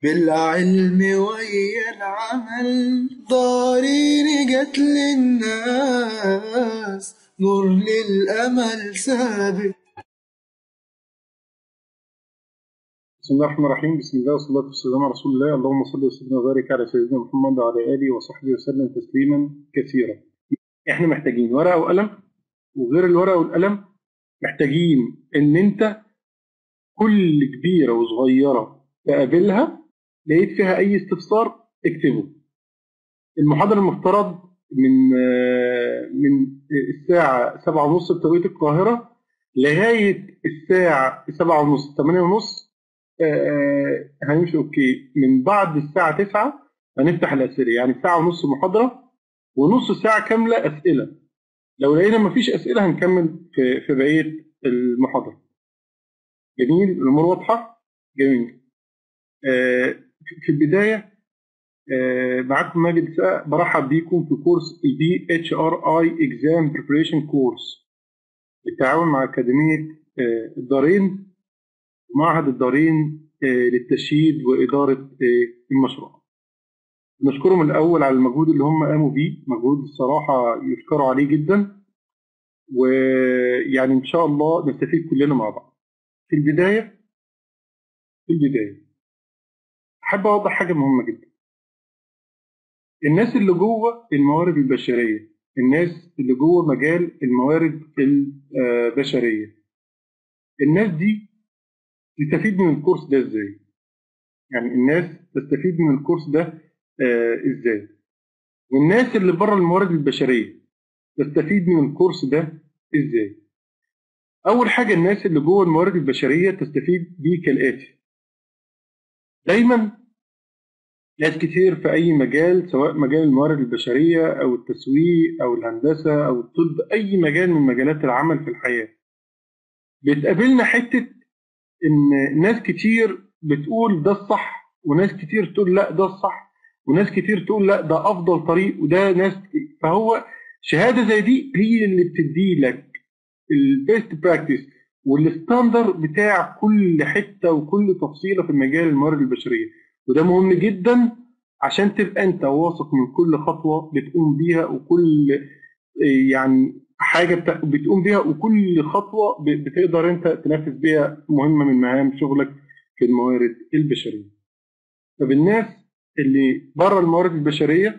بالعلم ويا العمل ضارين جت للناس نور للأمل سابق بسم الله الرحمن الرحيم بسم الله والصلاة والسلام على رسول الله اللهم صل وسلم وبارك على سيدنا محمد وعلى آله وصحبه وسلم تسليما كثيرا احنا محتاجين ورقة وقلم وغير الورقة والقلم محتاجين ان انت كل كبيرة وصغيرة تقابلها لقيت فيها اي استفسار اكتبه المحاضرة المفترض من من الساعة سبعة ونص بتوقيت القاهرة لغاية الساعة سبعة ونص ثمانية ونص هنمشي اوكي من بعد الساعة 9 هنفتح الأسئلة يعني ساعة ونص محاضرة ونص ساعة كاملة أسئلة لو لقينا مفيش أسئلة هنكمل في, في بقية المحاضرة جميل الأمور واضحة جميل في البداية معاكم ماجد سقا برحب بيكم في كورس البي اتش ار اي اكزام بريبريشن كورس بالتعاون مع أكاديمية الدارين ومعهد الدارين للتشييد وإدارة المشروع نشكرهم الأول على المجهود اللي هم قاموا بيه مجهود الصراحة يشكروا عليه جدا ويعني إن شاء الله نستفيد كلنا مع بعض في البداية في البداية أحب أوضح حاجة مهمة جدا الناس اللي جوه الموارد البشرية الناس اللي جوه مجال الموارد البشرية الناس دي تستفيد من الكورس ده ازاي يعني الناس تستفيد من الكورس ده آه ازاي والناس اللي بره الموارد البشريه تستفيد من الكورس ده ازاي اول حاجه الناس اللي جوه الموارد البشريه تستفيد بيه كالاتي دايما ناس كتير في اي مجال سواء مجال الموارد البشريه او التسويق او الهندسه او الطب اي مجال من مجالات العمل في الحياه بتقابلنا حته ان ناس كتير بتقول ده الصح وناس كتير تقول لا ده الصح وناس كتير تقول لا ده افضل طريق وده ناس فهو شهاده زي دي هي اللي بتدي لك البيست براكتس والستاندر بتاع كل حته وكل تفصيله في مجال الموارد البشريه وده مهم جدا عشان تبقى انت واثق من كل خطوه بتقوم بيها وكل يعني حاجه بتقوم بيها وكل خطوه بتقدر انت تنفذ بيها مهمه من مهام شغلك في الموارد البشريه. طب الناس اللي بره الموارد البشريه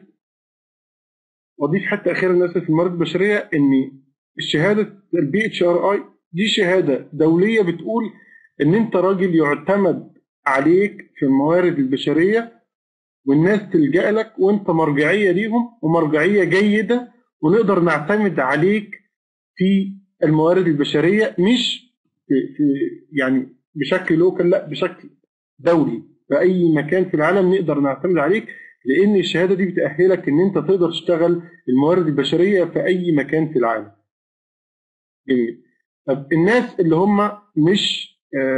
واضيف حتى اخيرا الناس في الموارد البشريه ان الشهاده البي اتش ار اي دي شهاده دوليه بتقول ان انت راجل يعتمد عليك في الموارد البشريه والناس تلجا لك وانت مرجعيه ليهم ومرجعيه جيده ونقدر نعتمد عليك في الموارد البشريه مش في, في يعني بشكل لوكال لا بشكل دولي في اي مكان في العالم نقدر نعتمد عليك لان الشهاده دي بتاهلك ان انت تقدر تشتغل الموارد البشريه في اي مكان في العالم. جميل. طب الناس اللي هم مش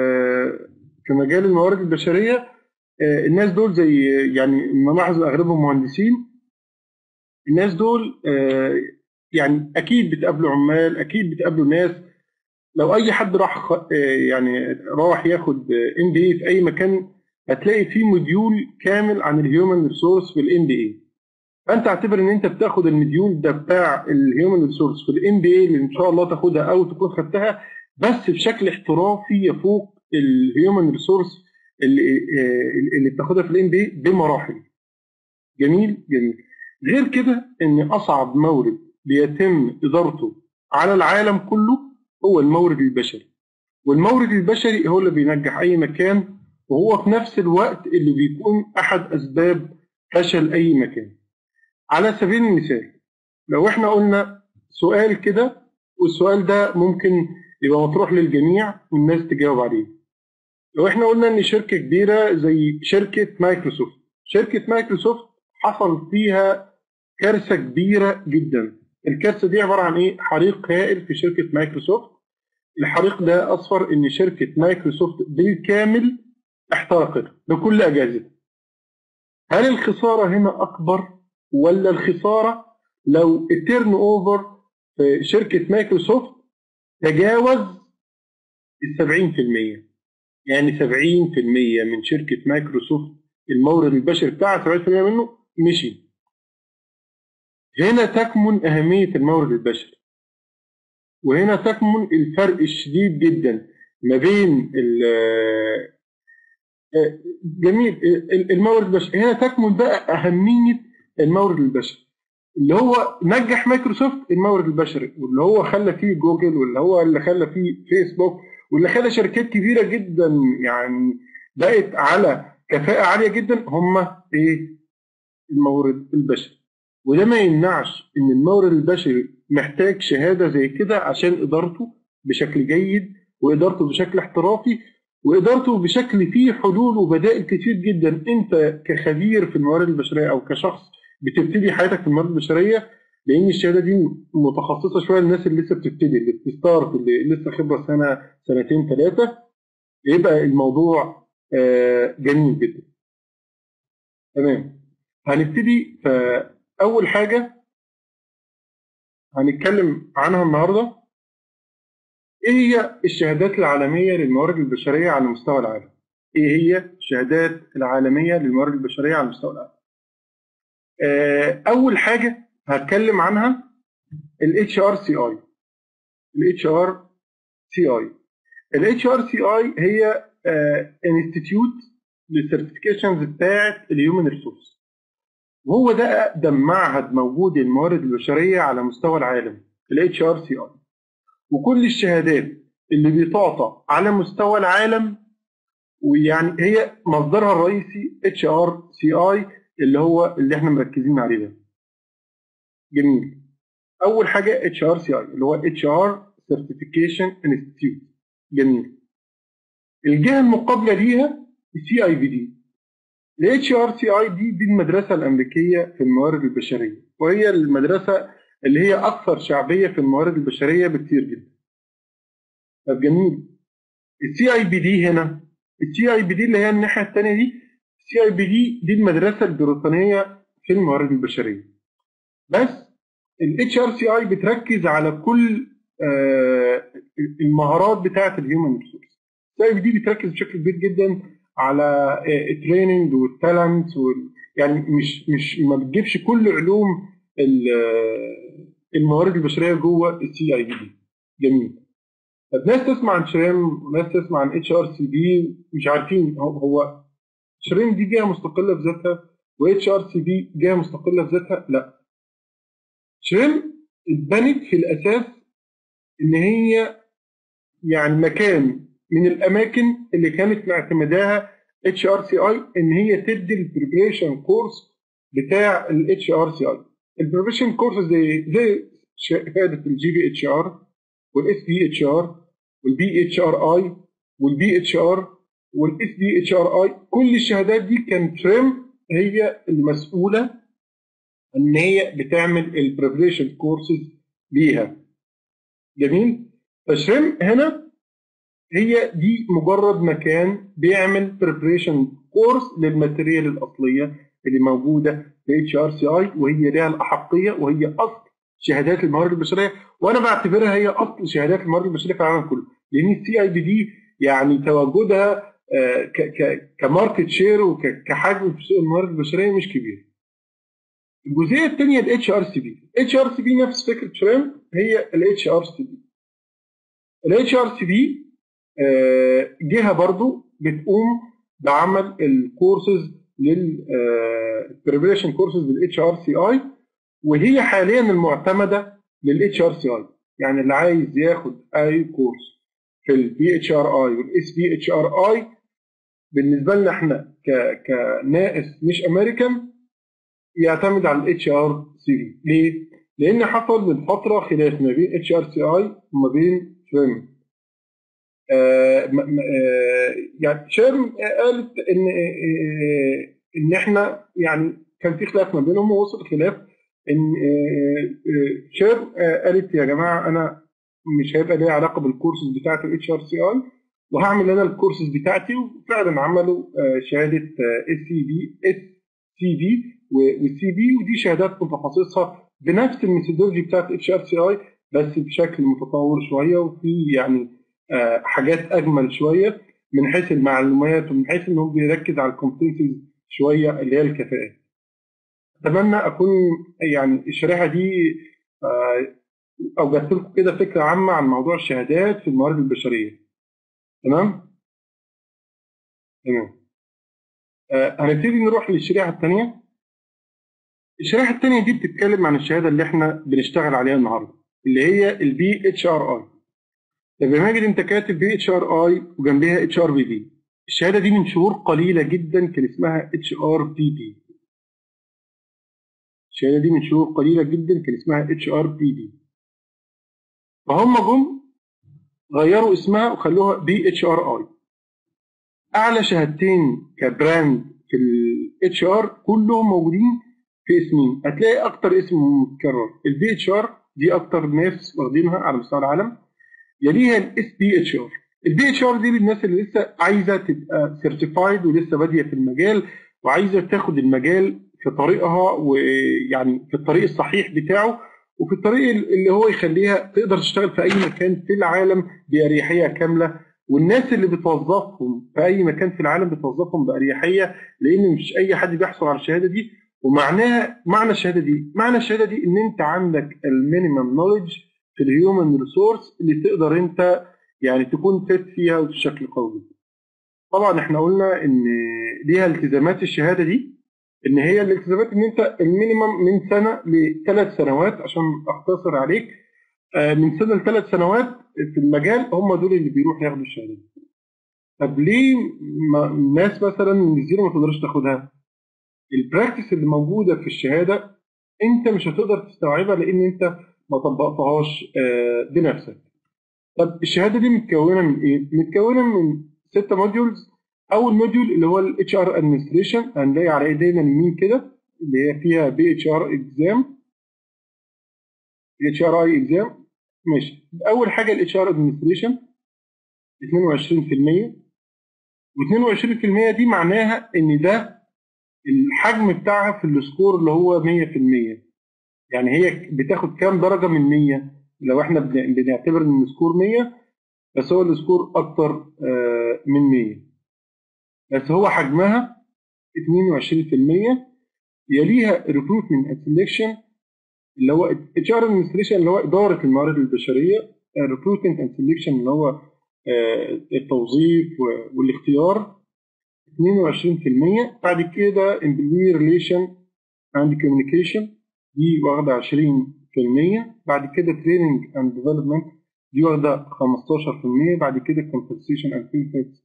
في مجال الموارد البشريه الناس دول زي يعني نلاحظ اغلبهم مهندسين الناس دول يعني اكيد بتقابلوا عمال اكيد بتقابلوا ناس لو اي حد راح يعني راح ياخد ام بي اي في اي مكان هتلاقي فيه موديول كامل عن الهيومن ريسورس في الام بي اي فانت اعتبر ان انت بتاخد المديول ده بتاع الهيومن ريسورس في الام بي اي اللي ان شاء الله تاخدها او تكون خدتها بس بشكل احترافي يفوق الهيومن ريسورس اللي اللي بتاخدها في الام بي اي بمراحل جميل جميل غير كده ان اصعب مورد بيتم ادارته على العالم كله هو المورد البشري والمورد البشري هو اللي بينجح اي مكان وهو في نفس الوقت اللي بيكون احد اسباب فشل اي مكان على سبيل المثال لو احنا قلنا سؤال كده والسؤال ده ممكن يبقى مطروح للجميع والناس تجاوب عليه لو احنا قلنا ان شركه كبيره زي شركه مايكروسوفت شركه مايكروسوفت حصل فيها كارثه كبيره جدا الكارثه دي عباره عن ايه حريق هائل في شركه مايكروسوفت الحريق ده اصفر ان شركه مايكروسوفت بالكامل احترقت بكل اجهزتها هل الخساره هنا اكبر ولا الخساره لو التيرن اوفر في شركه مايكروسوفت تجاوز ال 70% يعني 70% من شركه مايكروسوفت المورد البشري بتاعها 70% منه مشي هنا تكمن أهمية المورد البشري وهنا تكمن الفرق الشديد جدا ما بين ال آه، جميل ال- المورد البشري هنا تكمن بقى أهمية المورد البشري اللي هو نجح مايكروسوفت المورد البشري واللي هو خلى فيه جوجل واللي هو اللي خلى فيه فيسبوك واللي خلى شركات كبيره جدا يعني بقت على كفاءه عاليه جدا هم ايه المورد البشري وده ما يمنعش ان المورد البشري محتاج شهاده زي كده عشان ادارته بشكل جيد وادارته بشكل احترافي وادارته بشكل فيه حلول وبدائل كتير جدا انت كخبير في الموارد البشريه او كشخص بتبتدي حياتك في الموارد البشريه لان الشهاده دي متخصصه شويه للناس اللي لسه بتبتدي اللي بتستارت اللي لسه خبره سنه سنتين ثلاثه يبقى الموضوع آه، جميل جدا تمام هنبتدي فاول حاجه هنتكلم عنها النهارده ايه هي الشهادات العالميه للموارد البشريه على مستوى العالم ايه هي الشهادات العالميه للموارد البشريه على مستوى العالم آه، اول حاجه هتكلم عنها الاتش ار سي اي الاتش ار سي اي الاتش ار سي اي هي انستيتيوت للسيرتيفيكيشنز بتاعت الهيومن ريسورس وهو ده اقدم معهد موجود للموارد البشريه على مستوى العالم الاتش ار سي اي وكل الشهادات اللي بتعطى على مستوى العالم ويعني هي مصدرها الرئيسي اتش ار سي اي اللي هو اللي احنا مركزين عليه ده جميل اول حاجه اتش ار سي اي اللي هو اتش ار سيرتيفيكيشن انستيتيوت جميل الجهه المقابله ليها السي اي بي دي الاتش ار سي اي دي دي المدرسه الامريكيه في الموارد البشريه وهي المدرسه اللي هي اكثر شعبيه في الموارد البشريه بكتير جدا طب جميل السي اي بي دي هنا السي اي بي دي اللي هي الناحيه الثانيه دي السي اي بي دي دي المدرسه البريطانيه في الموارد البشريه بس الاتش ار سي اي بتركز على كل آه، المهارات بتاعه الهيومن ريسورس السي اي بي دي بتركز بشكل كبير جدا على التريننج والتالنت يعني مش مش ما بتجيبش كل علوم ال- آه، الموارد البشريه جوه السي اي بي دي جميل طب ناس تسمع عن شريم وناس تسمع عن اتش ار سي بي مش عارفين هو, هو شريم دي جهه مستقله بذاتها واتش ار سي بي جهه مستقله بذاتها لا شريم اتبنت في الاساس ان هي يعني مكان من الاماكن اللي كانت معتمداها اتش ار سي اي ان هي تدي البريبريشن كورس بتاع الاتش ار سي اي البريبريشن كورس زي زي شهاده الجي بي اتش ار والاس بي اتش ار والبي اتش ار اي والبي اتش ار والاس بي اتش ار اي كل الشهادات دي كان تريم هي المسؤوله ان هي بتعمل البريبريشن كورسز ليها جميل فشريم هنا هي دي مجرد مكان بيعمل بريبريشن كورس للماتيريال الاصليه اللي موجوده في اتش ار سي اي وهي ليها الاحقيه وهي اصل شهادات الموارد البشريه وانا بعتبرها هي اصل شهادات الموارد البشريه في العالم كله لان السي اي بي دي يعني تواجدها آه، ك- ك- كماركت شير وكحجم في سوق الموارد البشريه مش كبير. الجزئيه الثانيه الاتش ار سي بي، الاتش ار سي بي نفس فكره شريم هي الاتش ار سي بي. الاتش ار سي بي جهه برضو بتقوم بعمل الكورسز للبريبريشن كورسز بالاتش ار سي اي وهي حاليا المعتمده للاتش ار سي اي يعني اللي عايز ياخد اي كورس في البي اتش ار اي والاس بي اتش ار اي بالنسبه لنا احنا ك كناقص مش امريكان يعتمد على الاتش ار سي بي ليه؟ لان حصل من فتره خلاف ما بين اتش ار سي اي وما بين شرم آه م- م- آه يعني شرم قالت ان آه ان احنا يعني كان في خلاف ما بينهم ووصل خلاف ان آه، آه، شرم آه، قالت يا جماعه انا مش هيبقى ليا علاقه بالكورسز بتاعت الاتش ار سي اي وهعمل انا الكورسز بتاعتي وفعلا عملوا آه، شهاده اس سي بي اس سي بي والسي بي ودي شهادات متخصصه بنفس الميثودولوجي بتاعت اتش ار سي اي بس بشكل متطور شويه وفي يعني آه، حاجات اجمل شويه من حيث المعلومات ومن حيث انه بيركز على الكومبتنسيز شويه اللي هي الكفاءات اتمنى اكون يعني الشريحه دي آه، اوجدت لكم كده فكره عامه عن موضوع الشهادات في الموارد البشريه تمام تمام آه، هنبتدي نروح للشريحه الثانيه الشريحه الثانيه دي بتتكلم عن الشهاده اللي احنا بنشتغل عليها النهارده اللي هي البي اتش ار اي طب يا ماجد انت كاتب بي اتش ار اي وجنبها اتش ار بي بي الشهاده دي من شهور قليله جدا كان اسمها اتش ار بي بي الشهاده دي من شهور قليله جدا كان اسمها اتش ار بي بي فهم جم غيروا اسمها وخلوها بي اتش ار اي اعلى شهادتين كبراند في الاتش ار كلهم موجودين في اسمين هتلاقي اكتر اسم متكرر البي اتش ار دي اكتر ناس واخدينها على مستوى العالم يليها الاس بي اتش ار البي اتش ار دي للناس اللي لسه عايزه تبقى سيرتيفايد ولسه باديه في المجال وعايزه تاخد المجال في طريقها ويعني في الطريق الصحيح بتاعه وفي الطريق اللي هو يخليها تقدر تشتغل في اي مكان في العالم باريحيه كامله والناس اللي بتوظفهم في اي مكان في العالم بتوظفهم باريحيه لان مش اي حد بيحصل على الشهاده دي ومعناها معنى الشهاده دي معنى الشهاده دي ان انت عندك المينيمم نولج في الهيومن ريسورس اللي تقدر انت يعني تكون فت فيها بشكل قوي جدا. طبعا احنا قلنا ان ليها التزامات الشهاده دي ان هي الالتزامات ان انت المينيمم من سنه لثلاث سنوات عشان اختصر عليك آه، من سنه لثلاث سنوات في المجال هم دول اللي بيروحوا ياخدوا الشهاده دي. طب ليه ما- الناس مثلا من الزيرو ما تقدرش تاخدها؟ البراكتس اللي موجوده في الشهاده انت مش هتقدر تستوعبها لان انت ما طبقتهاش آه، بنفسك. طب الشهاده دي متكونه من ايه؟ متكونه من ستة موديولز اول موديول اللي هو الاتش ار ادمنستريشن هنلاقي على ايدينا اليمين كده اللي هي فيها بي اتش ار اكزام اتش ار اي اكزام ماشي اول حاجه الاتش ار ادمنستريشن 22% و22% دي معناها ان ده الحجم بتاعها في السكور اللي هو 100% يعني هي بتاخد كام درجه من 100 لو احنا بن- بنعتبر ان السكور 100 بس هو السكور اكتر آه، من 100 بس هو حجمها 22% يليها ريكروتمنت اند سelection اللي هو اتش ار ادمنستريشن اللي هو اداره الموارد البشريه ريكروتمنت اند سelection اللي هو آه، التوظيف و- والاختيار 22% بعد كده employee relation and communication دي واخده 20% بعد كده training and development دي واخده 15% بعد كده compensation and benefits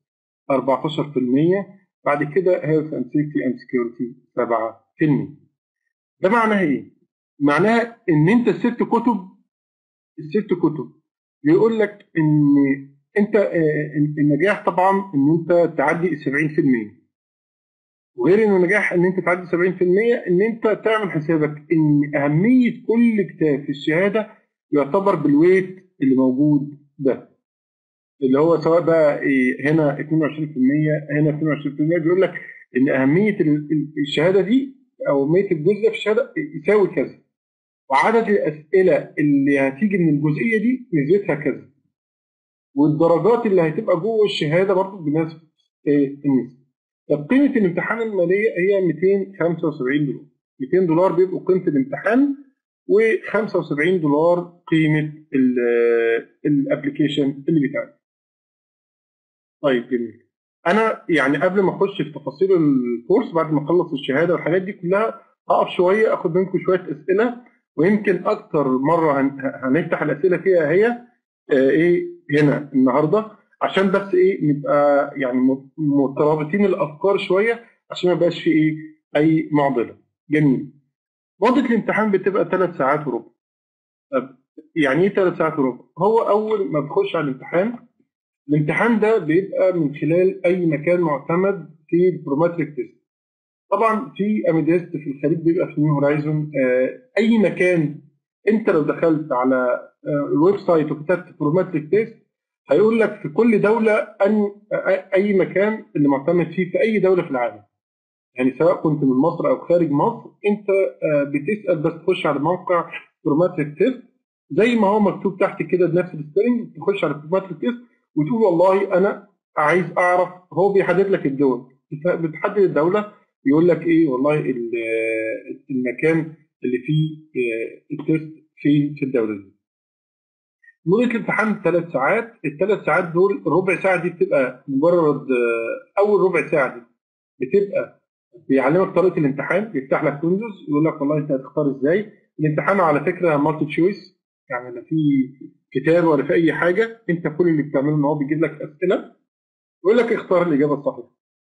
14% بعد كده health and safety and security 7% ده معناها ايه؟ معناها ان انت الست كتب الست كتب بيقول لك ان انت آه، النجاح طبعا ان انت تعدي ال 70% وغير ان النجاح ان انت تعدي 70% ان انت تعمل حسابك ان اهميه كل كتاب في الشهاده يعتبر بالويت اللي موجود ده اللي هو سواء بقى إيه هنا 22% هنا 22% بيقول لك ان اهميه ال- ال- الشهاده دي او اهميه الجزء في الشهاده يساوي كذا وعدد الاسئله اللي هتيجي من الجزئيه دي نسبتها كذا والدرجات اللي هتبقى جوه الشهاده برضه بنسبه إيه النسبه طب قيمه الامتحان الماليه هي 275 دولار 200 دولار بيبقوا قيمه الامتحان و75 دولار قيمه الابلكيشن اللي بيتعمل طيب جميل انا يعني قبل ما اخش في تفاصيل الكورس بعد ما اخلص الشهاده والحاجات دي كلها هقف شويه اخد منكم شويه اسئله ويمكن اكتر مره هن- هنفتح الاسئله فيها هي آه، ايه هنا النهارده عشان بس ايه نبقى يعني م- مترابطين الافكار شويه عشان ما يبقاش في ايه اي معضله جميل مده الامتحان بتبقى ثلاث ساعات وربع طب يعني ايه ثلاث ساعات وربع هو اول ما تخش على الامتحان الامتحان ده بيبقى من خلال اي مكان معتمد في البروماتريك تيست طبعا في اميديست في الخليج بيبقى في نيو هورايزون آه، اي مكان انت لو دخلت على آه، الويب سايت وكتبت بروماتريك تيست هيقول لك في كل دوله ان آه، اي مكان اللي معتمد فيه في اي دوله في العالم يعني سواء كنت من مصر او خارج مصر انت آه، بتسال بس تخش على موقع بروماتريك تيست زي ما هو مكتوب تحت كده بنفس السبيلنج تخش على بروماتريك تيست وتقول والله انا عايز اعرف هو بيحدد لك الدول بتحدد الدوله يقول لك ايه والله ال- المكان اللي فيه آه، التست فين في الدوله دي مدة الامتحان ثلاث ساعات الثلاث ساعات دول الربع ساعة دي بتبقى مجرد آه، أول ربع ساعة دي بتبقى بيعلمك طريقة الامتحان بيفتح لك ويندوز يقول لك والله أنت هتختار إزاي الامتحان على فكرة مالتي تشويس يعني لا في كتاب ولا في أي حاجة أنت كل اللي بتعمله إن هو بيجيب لك أسئلة ويقول لك اختار الإجابة الصحيحة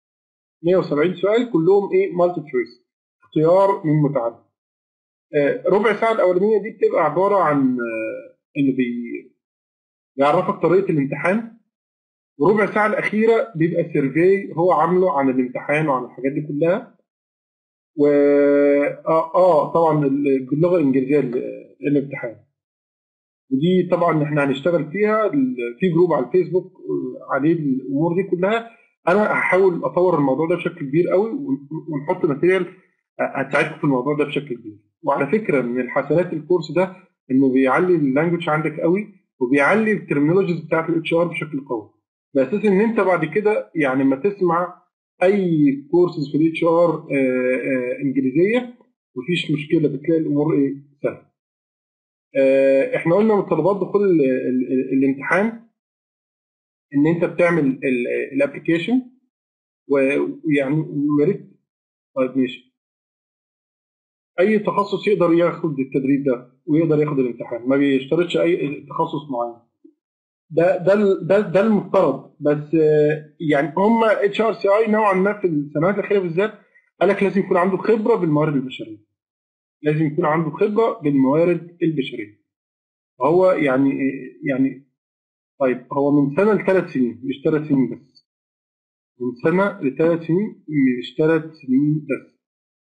170 سؤال كلهم إيه مالتي تشويس اختيار من متعدد آه، ربع ساعة الأولانية دي بتبقى عبارة عن آه، إنه بي بيعرفك طريقة الامتحان وربع ساعة الأخيرة بيبقى سيرفي هو عامله عن الامتحان وعن الحاجات دي كلها و آه, آه طبعا ال- باللغة الإنجليزية ال- الامتحان ودي طبعا احنا هنشتغل فيها ال- في جروب على الفيسبوك آه، عليه الأمور دي كلها أنا هحاول أطور الموضوع ده بشكل كبير قوي ون- ونحط ماتيريال هتساعدكم في الموضوع ده بشكل كبير وعلى فكرة من الحسنات الكورس ده إنه بيعلي اللانجوج عندك قوي وبيعلي الترمينولوجيز بتاعت الاتش ار بشكل قوي باساس ان انت بعد كده يعني ما تسمع اي كورسز في الاتش ار انجليزيه مفيش مشكله بتلاقي الامور ايه سهله آه، احنا قلنا متطلبات دخول ال- ال- ال- الامتحان ان انت بتعمل الابلكيشن ويعني ويا ريت طيب ماشي اي تخصص يقدر ياخد التدريب ده ويقدر ياخد الامتحان ما بيشترطش اي تخصص معين ده ده ال- ده ده المفترض بس آه، يعني هم اتش ار سي اي نوعا ما في السنوات الاخيره بالذات قال لك لازم يكون عنده خبره بالموارد البشريه لازم يكون عنده خبره بالموارد البشريه هو يعني يعني طيب هو من سنه لثلاث سنين مش ثلاث سنين بس من سنه لثلاث سنين مش ثلاث سنين بس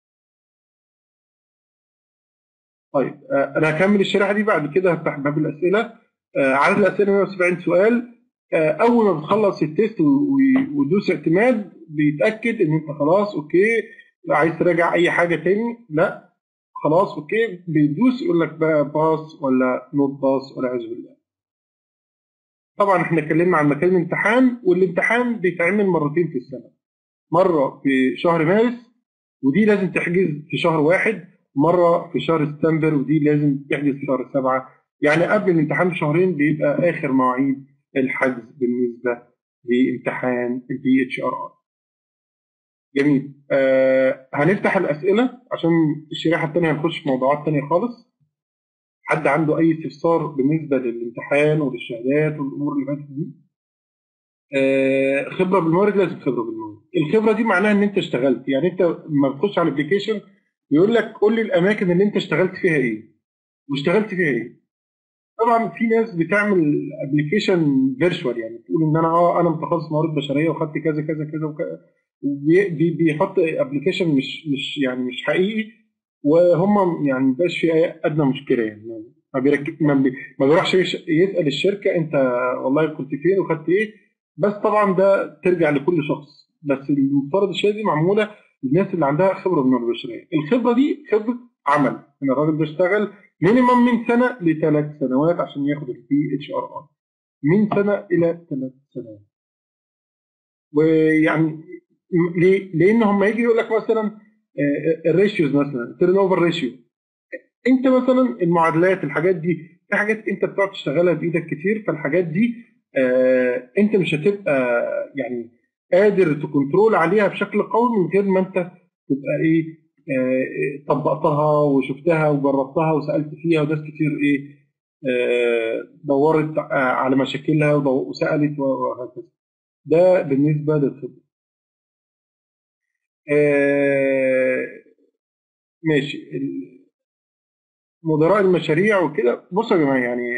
طيب آه، انا هكمل الشريحه دي بعد كده هفتح باب الاسئله آه، عدد الاسئله 170 سؤال آه، اول ما بتخلص التيست و- و- وتدوس اعتماد بيتاكد ان انت خلاص اوكي عايز تراجع اي حاجه تاني لا خلاص اوكي بيدوس يقول لك بقى باس ولا نوت باس ولا عايز بالله طبعا احنا اتكلمنا عن مكان الامتحان والامتحان بيتعمل مرتين في السنه مره في شهر مارس ودي لازم تحجز في شهر واحد مره في شهر سبتمبر ودي لازم تحجز في شهر سبعه يعني قبل الامتحان بشهرين بيبقى اخر مواعيد الحجز بالنسبه لامتحان البي اتش ار ار جميل آه هنفتح الاسئله عشان الشريحه الثانيه هنخش في موضوعات ثانيه خالص حد عنده اي استفسار بالنسبه للامتحان وللشهادات والامور اللي فاتت دي آه خبره بالموارد لازم خبره بالموارد الخبره دي معناها ان انت اشتغلت يعني انت لما بتخش على الابلكيشن بيقول لك قول لي الاماكن اللي انت اشتغلت فيها ايه واشتغلت فيها ايه طبعا في ناس بتعمل ابلكيشن فيرتشوال يعني تقول ان انا اه انا متخصص موارد بشريه وخدت كذا كذا كذا وكذا وبي- بي- بيحط ابلكيشن مش مش يعني مش حقيقي وهم يعني ما بيبقاش في أي ادنى مشكله يعني ما بيركز ما, بي ما بيروحش يش- يسال الشركه انت والله كنت فين وخدت ايه بس طبعا ده ترجع لكل شخص بس المفترض الشهاده دي معموله للناس اللي عندها خبره بالموارد البشريه الخبره دي خبره عمل ان الراجل ده اشتغل مينيمم من سنه لثلاث سنوات عشان ياخد البي اتش ار ار من سنه الى ثلاث سنوات ويعني م- ليه؟ لان هم يجي يقول لك مثلا الريشيوز مثلا تيرن اوفر ريشيو انت مثلا المعادلات الحاجات دي في حاجات انت بتقعد تشتغلها بايدك كتير فالحاجات دي آه انت مش هتبقى يعني قادر تكنترول عليها بشكل قوي من غير ما انت تبقى ايه آه طبقتها وشفتها وجربتها وسالت فيها وناس كتير ايه آه دورت آه على مشاكلها ودو- وسالت وهكذا ده بالنسبه للخبره آه ماشي ال- مدراء المشاريع وكده بصوا يا جماعه يعني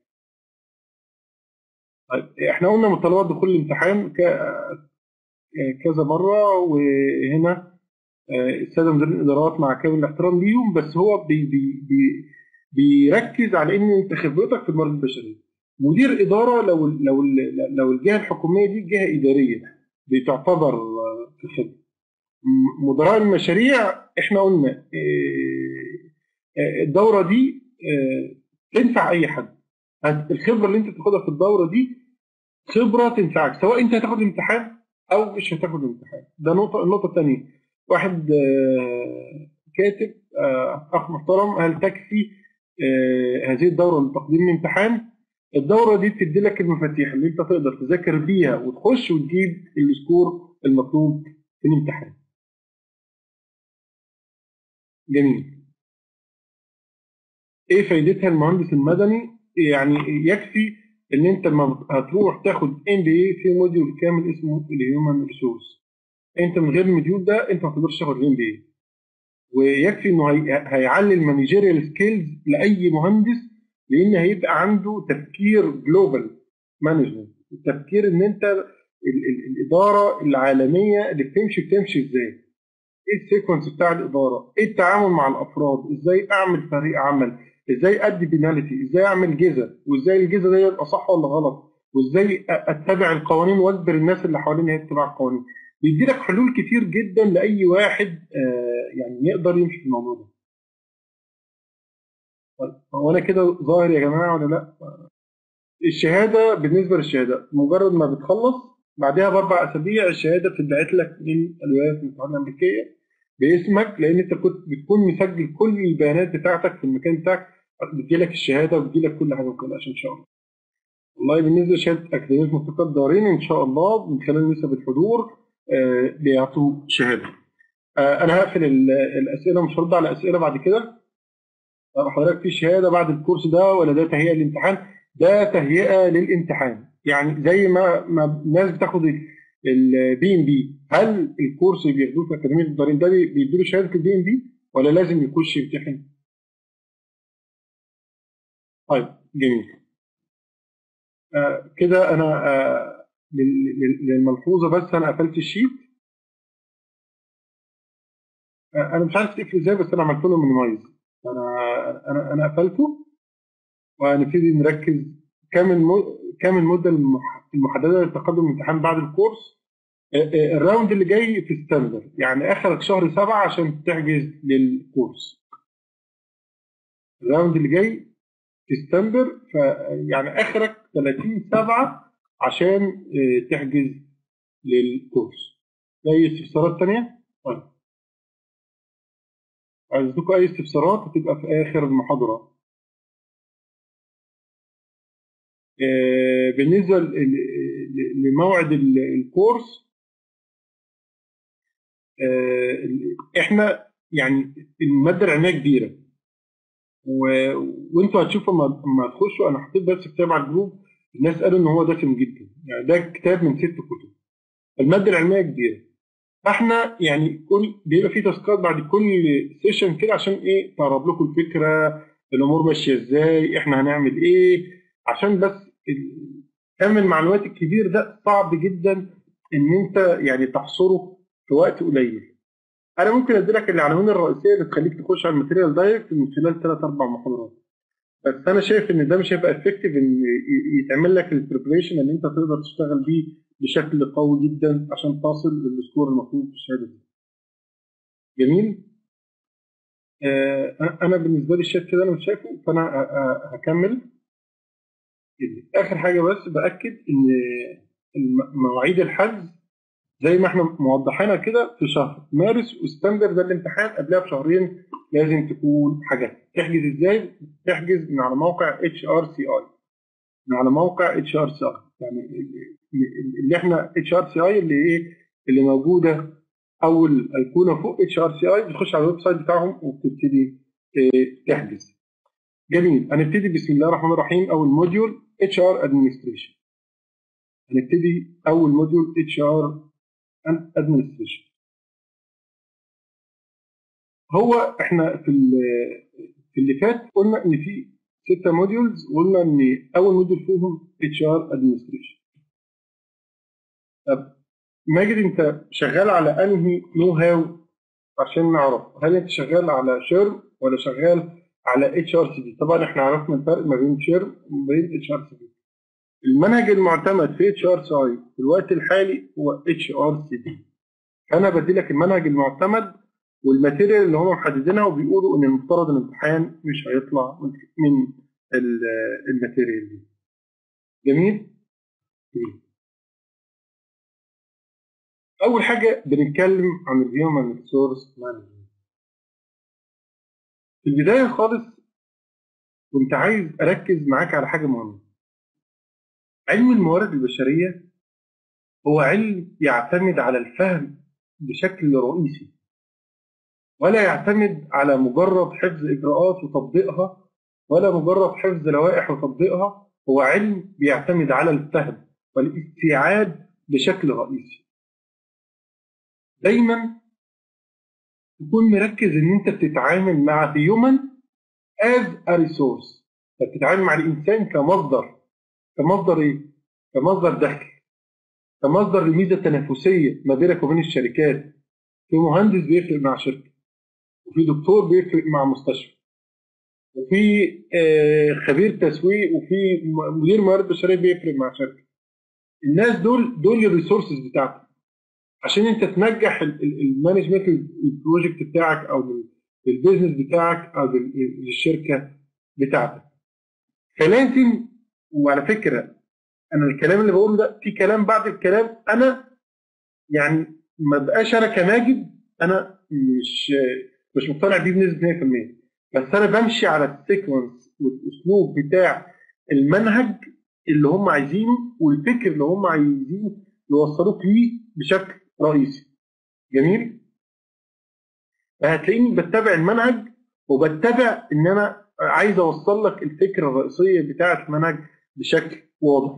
طيب احنا قلنا متطلبات دخول الامتحان ك- كذا مره وهنا آه، الساده مديرين الادارات مع كامل الاحترام ليهم بس هو بي بي بي بيركز على ان انت خبرتك في الموارد البشريه مدير اداره لو ال- لو ال- لو الجهه الحكوميه دي جهه اداريه بتعتبر آه، في الخدمه م- مدراء المشاريع احنا قلنا آه، آه، الدوره دي آه، تنفع اي حد هت- الخبره اللي انت تاخدها في الدوره دي خبره تنفعك سواء انت هتاخد الامتحان او مش هتاخد الامتحان ده نقطه النقطه الثانيه واحد آه، كاتب آه، اخ محترم هل تكفي آه، هذه الدوره لتقديم الامتحان الدوره دي بتدي لك المفاتيح اللي انت تقدر تذاكر بيها وتخش وتجيب السكور المطلوب في الامتحان جميل ايه فايدتها المهندس المدني يعني يكفي ان انت لما هتروح تاخد ام بي اي في موديول كامل اسمه الهيومن ريسورس انت من غير الموديول ده انت ما تقدرش تاخد الام بي اي ويكفي انه هي- هيعلي المانجيريال سكيلز لاي مهندس لان هيبقى عنده تفكير جلوبال مانجمنت التفكير ان انت ال- ال- الاداره العالميه اللي بتمشي بتمشي ازاي ايه السيكونس بتاع الاداره ايه التعامل مع الافراد ازاي اعمل فريق عمل ازاي ادي بيناليتي ازاي اعمل جزء وازاي الجزء ده يبقى صح ولا غلط وازاي أ- اتبع القوانين واجبر الناس اللي حواليني هي تتبع القوانين بيدي لك حلول كتير جدا لاي واحد آه، يعني يقدر يمشي في الموضوع ده طيب هو انا كده ظاهر يا جماعه ولا لا الشهاده بالنسبه للشهاده مجرد ما بتخلص بعدها باربع اسابيع الشهاده بتتبعت لك من الولايات المتحده الامريكيه باسمك لان انت كنت بتكون مسجل كل البيانات بتاعتك في المكان بتاعك بتجيلك الشهاده وبتجيلك كل حاجه ما تقلقش ان شاء الله. والله بالنسبه لشهاده اكاديميه مستقبل دارين ان شاء الله من خلال نسب الحضور آه، بيعطوا شهاده. آه، انا هقفل ال- الاسئله مش هرد على اسئله بعد كده. طب حضرتك في شهاده بعد الكورس ده ولا ده تهيئه للامتحان؟ ده تهيئه للامتحان يعني زي ما ما الناس بتاخد البي ام بي هل الكورس اللي بياخدوه في اكاديميه الدارين ده بيدوا له شهاده البي ام بي ولا لازم يخش يمتحن؟ طيب جميل آه كده انا آه لل- لل- للملحوظه بس انا قفلت الشيت آه انا مش عارف تقفل ازاي بس انا عملت له مينيمايز انا انا انا قفلته وهنبتدي نركز كام الم... كام المده المح- المحدده للتقدم الامتحان بعد الكورس آه، آه، الراوند اللي جاي في ستاندر يعني اخرك شهر سبعة عشان تحجز للكورس الراوند اللي جاي في ستاندر ف يعني اخرك 30 سبعة عشان آه، تحجز للكورس في اي استفسارات تانية؟ طيب عايزكم اي استفسارات هتبقى في اخر المحاضرة آه، بالنسبة ل- ل- لموعد ال- الكورس آه، ال- احنا يعني المادة العلمية كبيرة و- وانتوا هتشوفوا لما لما تخشوا انا حطيت بس كتاب على الجروب الناس قالوا ان هو دسم جدا يعني ده كتاب من ست كتب المادة العلمية كبيرة فاحنا يعني كل بيبقى في تاسكات بعد كل سيشن كده عشان ايه تقرب لكم الفكرة الامور ماشية ازاي احنا هنعمل ايه عشان بس ال- كم المعلومات الكبير ده صعب جدا ان انت يعني تحصره في وقت قليل انا ممكن ادي لك العناوين الرئيسيه اللي تخليك تخش على الماتيريال دايركت من خلال ثلاث اربع محاضرات بس انا شايف ان ده مش هيبقى افكتيف ان ي- يتعمل لك البريبريشن اللي انت تقدر تشتغل بيه بشكل قوي جدا عشان تصل للسكور المطلوب في الشهاده دي. جميل؟ آه أنا- انا بالنسبه لي الشات كده انا مش شايفه فانا ه- ه- هكمل اخر حاجه بس باكد ان الم- مواعيد الحجز زي ما احنا موضحينها كده في شهر مارس وستاندر ده الامتحان قبلها بشهرين لازم تكون حاجات تحجز ازاي؟ تحجز من على موقع اتش ار سي اي من على موقع اتش ار سي اي يعني اللي احنا اتش ار سي اي اللي ايه اللي موجوده اول ايقونه فوق اتش ار سي اي بتخش على الويب سايت بتاعهم وبتبتدي اه، تحجز جميل هنبتدي بسم الله الرحمن الرحيم اول موديول اتش ار ادمنستريشن هنبتدي اول موديول اتش ار ادمنستريشن هو احنا في ال- في اللي فات قلنا ان في ستة موديولز وقلنا ان اول موديول فيهم اتش ار ادمنستريشن طب ماجد انت شغال على انهي نو هاو عشان نعرف هل انت شغال على شيرم ولا شغال على اتش ار سي بي طبعا احنا عرفنا الفرق ما بين شيرم وما بين اتش ار سي بي المنهج المعتمد في اتش ار سي اي في الوقت الحالي هو اتش ار سي بي انا بدي لك المنهج المعتمد والماتيريال اللي هم محددينها وبيقولوا ان المفترض الامتحان مش هيطلع من من ال- الماتيريال دي جميل؟ جميل اول حاجه بنتكلم عن الهيومن ريسورس مانجمنت في البدايه خالص كنت عايز اركز معاك على حاجه مهمه علم الموارد البشريه هو علم يعتمد على الفهم بشكل رئيسي ولا يعتمد على مجرد حفظ اجراءات وتطبيقها ولا مجرد حفظ لوائح وتطبيقها هو علم بيعتمد على الفهم والاستيعاب بشكل رئيسي دايما تكون مركز ان انت بتتعامل مع هيومن از ا ريسورس بتتعامل مع الانسان كمصدر كمصدر ايه؟ كمصدر دخل كمصدر الميزه التنافسيه ما بينك وبين الشركات في مهندس بيفرق مع شركه وفي دكتور بيفرق مع مستشفى وفي آه، خبير تسويق وفي م- مدير موارد بشريه بيفرق مع شركه الناس دول دول الريسورسز بتاعتك عشان انت تنجح ال- ال- المانجمنت البروجكت بتاعك او ال- البيزنس بتاعك او ال- ال- الشركه بتاعتك فلازم وعلى فكره انا الكلام اللي بقوله ده في كلام بعد الكلام انا يعني ما بقاش انا كماجد انا مش مش مقتنع بيه بنسبه 100% بس انا بمشي على السيكونس والاسلوب بتاع المنهج اللي هم عايزينه والفكر اللي هم عايزين يوصلوك ليه بشكل رئيسي جميل فهتلاقيني بتبع المنهج وبتبع ان انا عايز اوصل لك الفكره الرئيسيه بتاعه المنهج بشكل واضح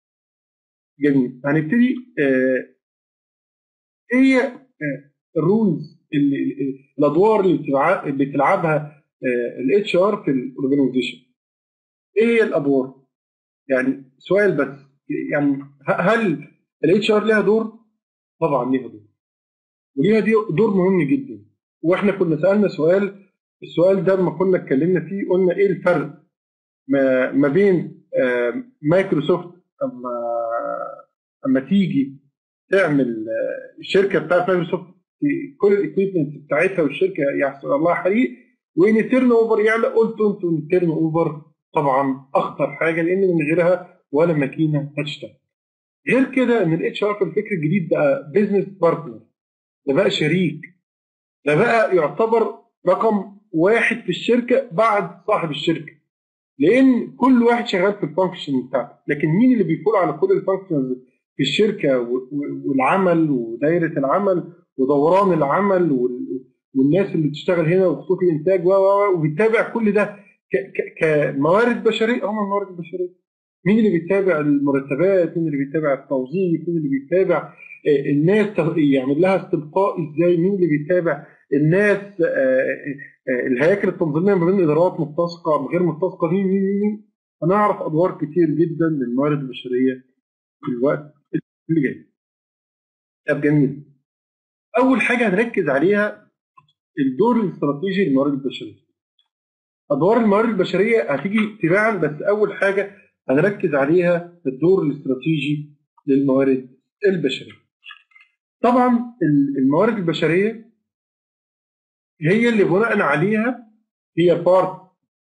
جميل هنبتدي آه، ايه هي آه، الرولز اللي اللي- الادوار اللي بتلع- اللي بتلعبها الاتش ار في الاورجنايزيشن ايه هي الادوار يعني سؤال بس يعني ه- هل الاتش ار ليها دور طبعا ليها دور وليها دي دور مهم جدا واحنا كنا سالنا سؤال السؤال ده لما كنا اتكلمنا فيه قلنا ايه الفرق ما, ما بين آه، مايكروسوفت اما اما تيجي تعمل آه، الشركه بتاعت مايكروسوفت في كل الاكويبمنت بتاعتها والشركه يحصل لها حريق وان التيرن اوفر يعلى قلتوا انتوا ان التيرن اوفر طبعا اخطر حاجه لان من غيرها ولا ماكينه هتشتغل. غير كده ان الاتش ار في الفكر الجديد بقى بزنس بارتنر ده بقى شريك ده بقى يعتبر رقم واحد في الشركه بعد صاحب الشركه لان كل واحد شغال في الفانكشن بتاعته لكن مين اللي بيفول على كل الفانكشنز في الشركه و- و- والعمل ودايره العمل ودوران العمل وال- والناس اللي بتشتغل هنا وخطوط الانتاج و- و- و- وبيتابع كل ده ك- ك- كموارد بشريه هم الموارد البشريه مين اللي بيتابع المرتبات مين اللي بيتابع التوظيف مين اللي بيتابع آه، الناس ت- يعمل لها استبقاء ازاي مين اللي بيتابع الناس آه، آه، الهياكل التنظيميه ما بين ادارات متسقه غير متسقه مين مين مين مين هنعرف ادوار كتير جدا للموارد البشريه في الوقت اللي جاي طب جميل اول حاجه هنركز عليها الدور الاستراتيجي للموارد البشريه ادوار الموارد البشريه هتيجي تباعا بس اول حاجه هنركز عليها الدور الاستراتيجي للموارد البشريه طبعا ال- الموارد البشريه هي اللي بناء عليها هي بارت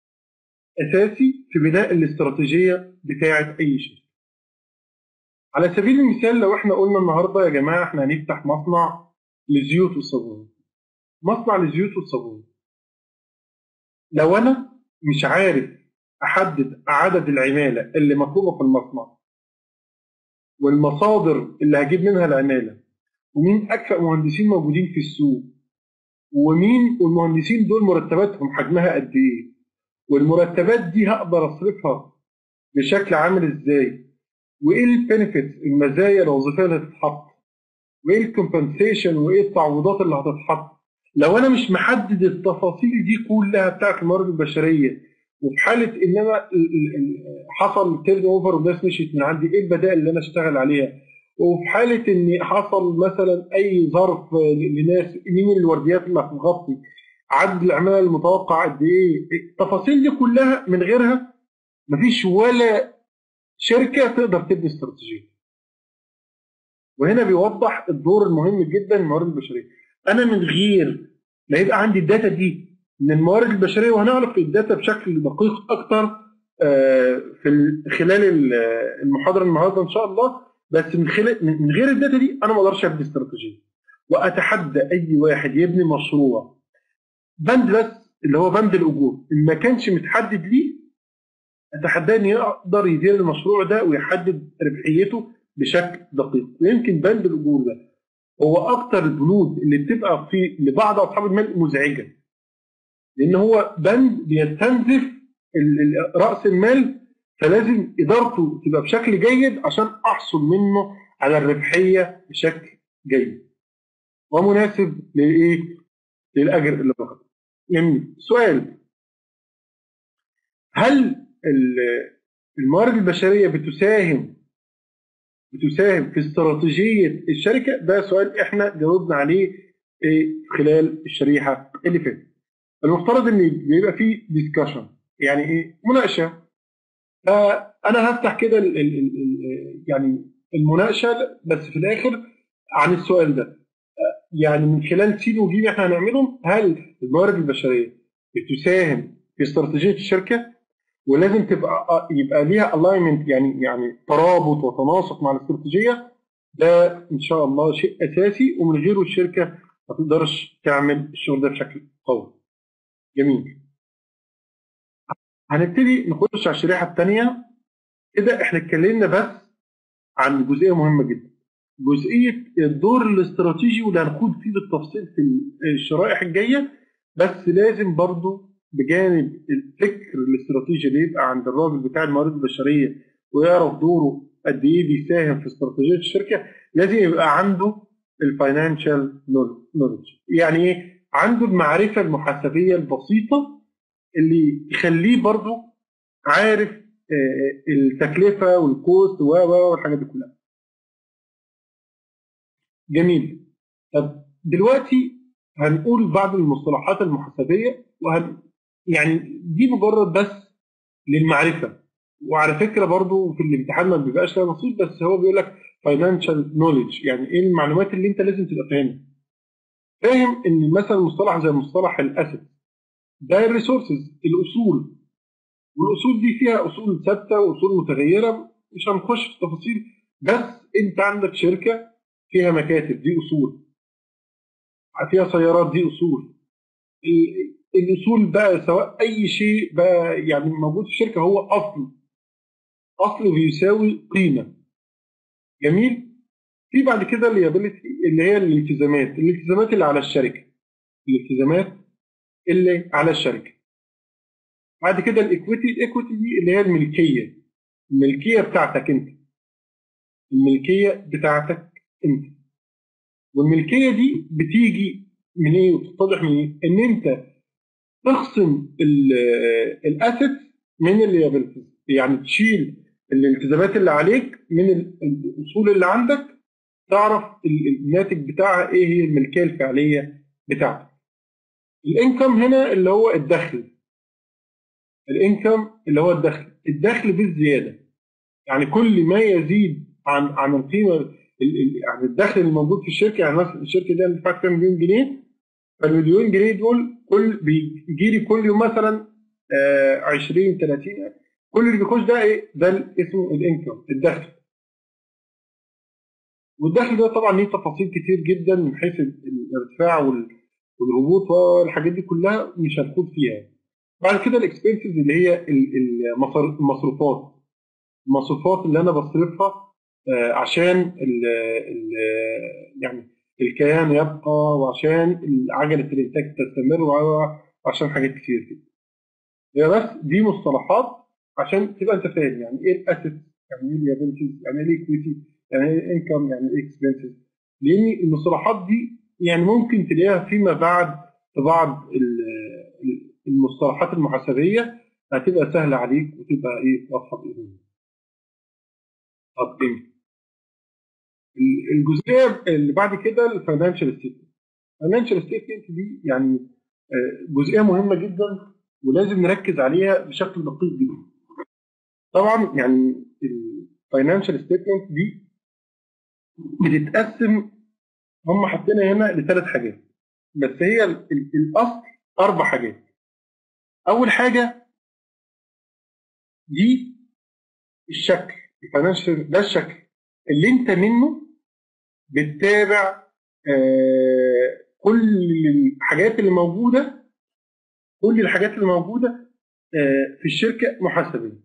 اساسي في بناء الاستراتيجيه بتاعه اي شركه على سبيل المثال لو احنا قلنا النهارده يا جماعه احنا هنفتح مصنع للزيوت والصابون مصنع للزيوت والصابون لو انا مش عارف احدد عدد العماله اللي مطلوبه في المصنع والمصادر اللي هجيب منها العماله ومين اكفأ مهندسين موجودين في السوق ومين والمهندسين دول مرتباتهم حجمها قد ايه والمرتبات دي هقدر اصرفها بشكل عامل ازاي وايه البنفيتس المزايا الوظيفيه اللي هتتحط وايه الكومبنسيشن وايه التعويضات اللي هتتحط لو انا مش محدد التفاصيل دي كلها بتاعت الموارد البشريه وفي حاله ان انا ال- ال- ال- حصل تيرن اوفر والناس مشيت من عندي ايه البدائل اللي انا اشتغل عليها وفي حاله ان حصل مثلا اي ظرف ل- لناس مين الورديات اللي هتغطي عدد العماله المتوقع قد ايه التفاصيل دي كلها من غيرها مفيش ولا شركه تقدر تبني استراتيجيه وهنا بيوضح الدور المهم جدا للموارد البشريه انا من غير ما يبقى عندي الداتا دي من الموارد البشريه وهنعرف الداتا بشكل دقيق اكتر آه، في ال- خلال ال- المحاضره النهارده ان شاء الله بس من خلال من غير الداتا دي انا ما اقدرش ابني استراتيجيه واتحدى اي واحد يبني مشروع بند بس اللي هو بند الاجور ان ما كانش متحدد ليه اتحداه ان يقدر يدير المشروع ده ويحدد ربحيته بشكل دقيق ويمكن بند الاجور ده هو اكتر البنود اللي بتبقى في لبعض اصحاب المال مزعجه لان هو بند بيستنزف ال- ال- راس المال فلازم ادارته تبقى بشكل جيد عشان احصل منه على الربحيه بشكل جيد ومناسب لايه؟ للاجر اللي باخده. جميل سؤال هل ال- الموارد البشريه بتساهم بتساهم في استراتيجيه الشركه؟ ده سؤال احنا جاوبنا عليه إيه خلال الشريحه اللي فاتت. المفترض ان بيبقى فيه ديسكشن يعني ايه؟ مناقشه فانا هفتح كده ال- ال- ال- ال- يعني المناقشه بس في الاخر عن السؤال ده يعني من خلال سين وجيم احنا هنعملهم هل الموارد البشريه بتساهم في استراتيجيه الشركه ولازم تبقى يبقى ليها الاينمنت يعني يعني ترابط وتناسق مع الاستراتيجيه ده ان شاء الله شيء اساسي ومن غيره الشركه ما تقدرش تعمل الشغل ده بشكل قوي. جميل. هنبتدي نخش على الشريحه الثانيه كده احنا اتكلمنا بس عن جزئيه مهمه جدا. جزئيه الدور الاستراتيجي واللي هنخوض فيه بالتفصيل في الشرائح الجايه بس لازم برضو بجانب الفكر الاستراتيجي اللي يبقى عند الراجل بتاع الموارد البشريه ويعرف دوره قد ايه بيساهم في استراتيجيه الشركه لازم يبقى عنده الفاينانشال نولج يعني ايه عنده المعرفه المحاسبيه البسيطه اللي يخليه برضو عارف آه، التكلفه والكوست و و والحاجات دي كلها جميل طب دلوقتي هنقول بعض المصطلحات المحاسبيه وهن يعني دي مجرد بس للمعرفه وعلى فكره برضو في الامتحان ما بيبقاش لها نصيب بس هو بيقول لك فاينانشال نوليدج يعني ايه المعلومات اللي انت لازم تبقى فاهمها فاهم ان مثلا مصطلح زي مصطلح الاسيت ده الريسورسز الاصول والاصول دي فيها اصول ثابته واصول متغيره مش هنخش في التفاصيل بس انت عندك شركه فيها مكاتب دي اصول فيها سيارات دي اصول ال- الاصول بقى سواء اي شيء بقى يعني موجود في الشركه هو اصل اصل بيساوي قيمه جميل في بعد كده الليابيلتي اللي هي الالتزامات الالتزامات اللي على الشركه الالتزامات اللي على الشركه بعد كده الايكويتي الايكويتي دي اللي هي الملكيه الملكيه بتاعتك انت الملكيه بتاعتك انت والملكيه دي بتيجي من ايه وتتضح من ايه ان انت تخصم الاسيت من الليابيلتيز يعني تشيل الالتزامات اللي عليك من ال- الاصول اللي عندك تعرف ال- الناتج بتاعها ايه هي الملكيه الفعليه بتاعتك الانكم هنا اللي هو الدخل الانكم اللي هو الدخل الدخل بالزياده يعني كل ما يزيد عن عن القيمه ال- ال- يعني الدخل اللي موجود في الشركه يعني مثلا الشركه دي اللي فيها مليون جنيه فالمليون جنيه دول كل بيجي لي كل يوم مثلا آه، 20 30 كل اللي بيخش ده ايه ده اسمه الانكم الدخل والدخل ده طبعا ليه تفاصيل كتير جدا من حيث ال- الارتفاع وال- والهبوط والحاجات دي كلها مش هنخوض فيها بعد كده الاكسبنسز اللي هي ال- المصر- المصروفات المصروفات اللي انا بصرفها آه، عشان ال ال يعني الكيان يبقى وعشان عجله الانتاج تستمر وع- وعشان حاجات كتير كده هي بس دي مصطلحات عشان تبقى انت فاهم يعني ايه الاسيت يعني ايه اليابيلتيز يعني ايه الايكويتي يعني ايه الانكم يعني ايه الاكسبنسز لان المصطلحات دي يعني ممكن تلاقيها فيما بعد في بعض ال- ال- المصطلحات المحاسبيه هتبقى سهله عليك وتبقى ايه واضحه باذن الله. طب جميل. ال- الجزئيه اللي بعد كده الفاينانشال ستيتمنت. الفاينانشال ستيتمنت دي يعني آه، جزئيه مهمه جدا ولازم نركز عليها بشكل دقيق جدا. طبعا يعني الفاينانشال ستيتمنت دي بتتقسم هم حاطينها هنا لثلاث حاجات بس هي ال- ال- الاصل اربع حاجات اول حاجه دي الشكل الفاينانشال ده الشكل اللي انت منه بتتابع آه، كل الحاجات اللي موجوده كل الحاجات اللي موجوده آه، في الشركه محاسبيه.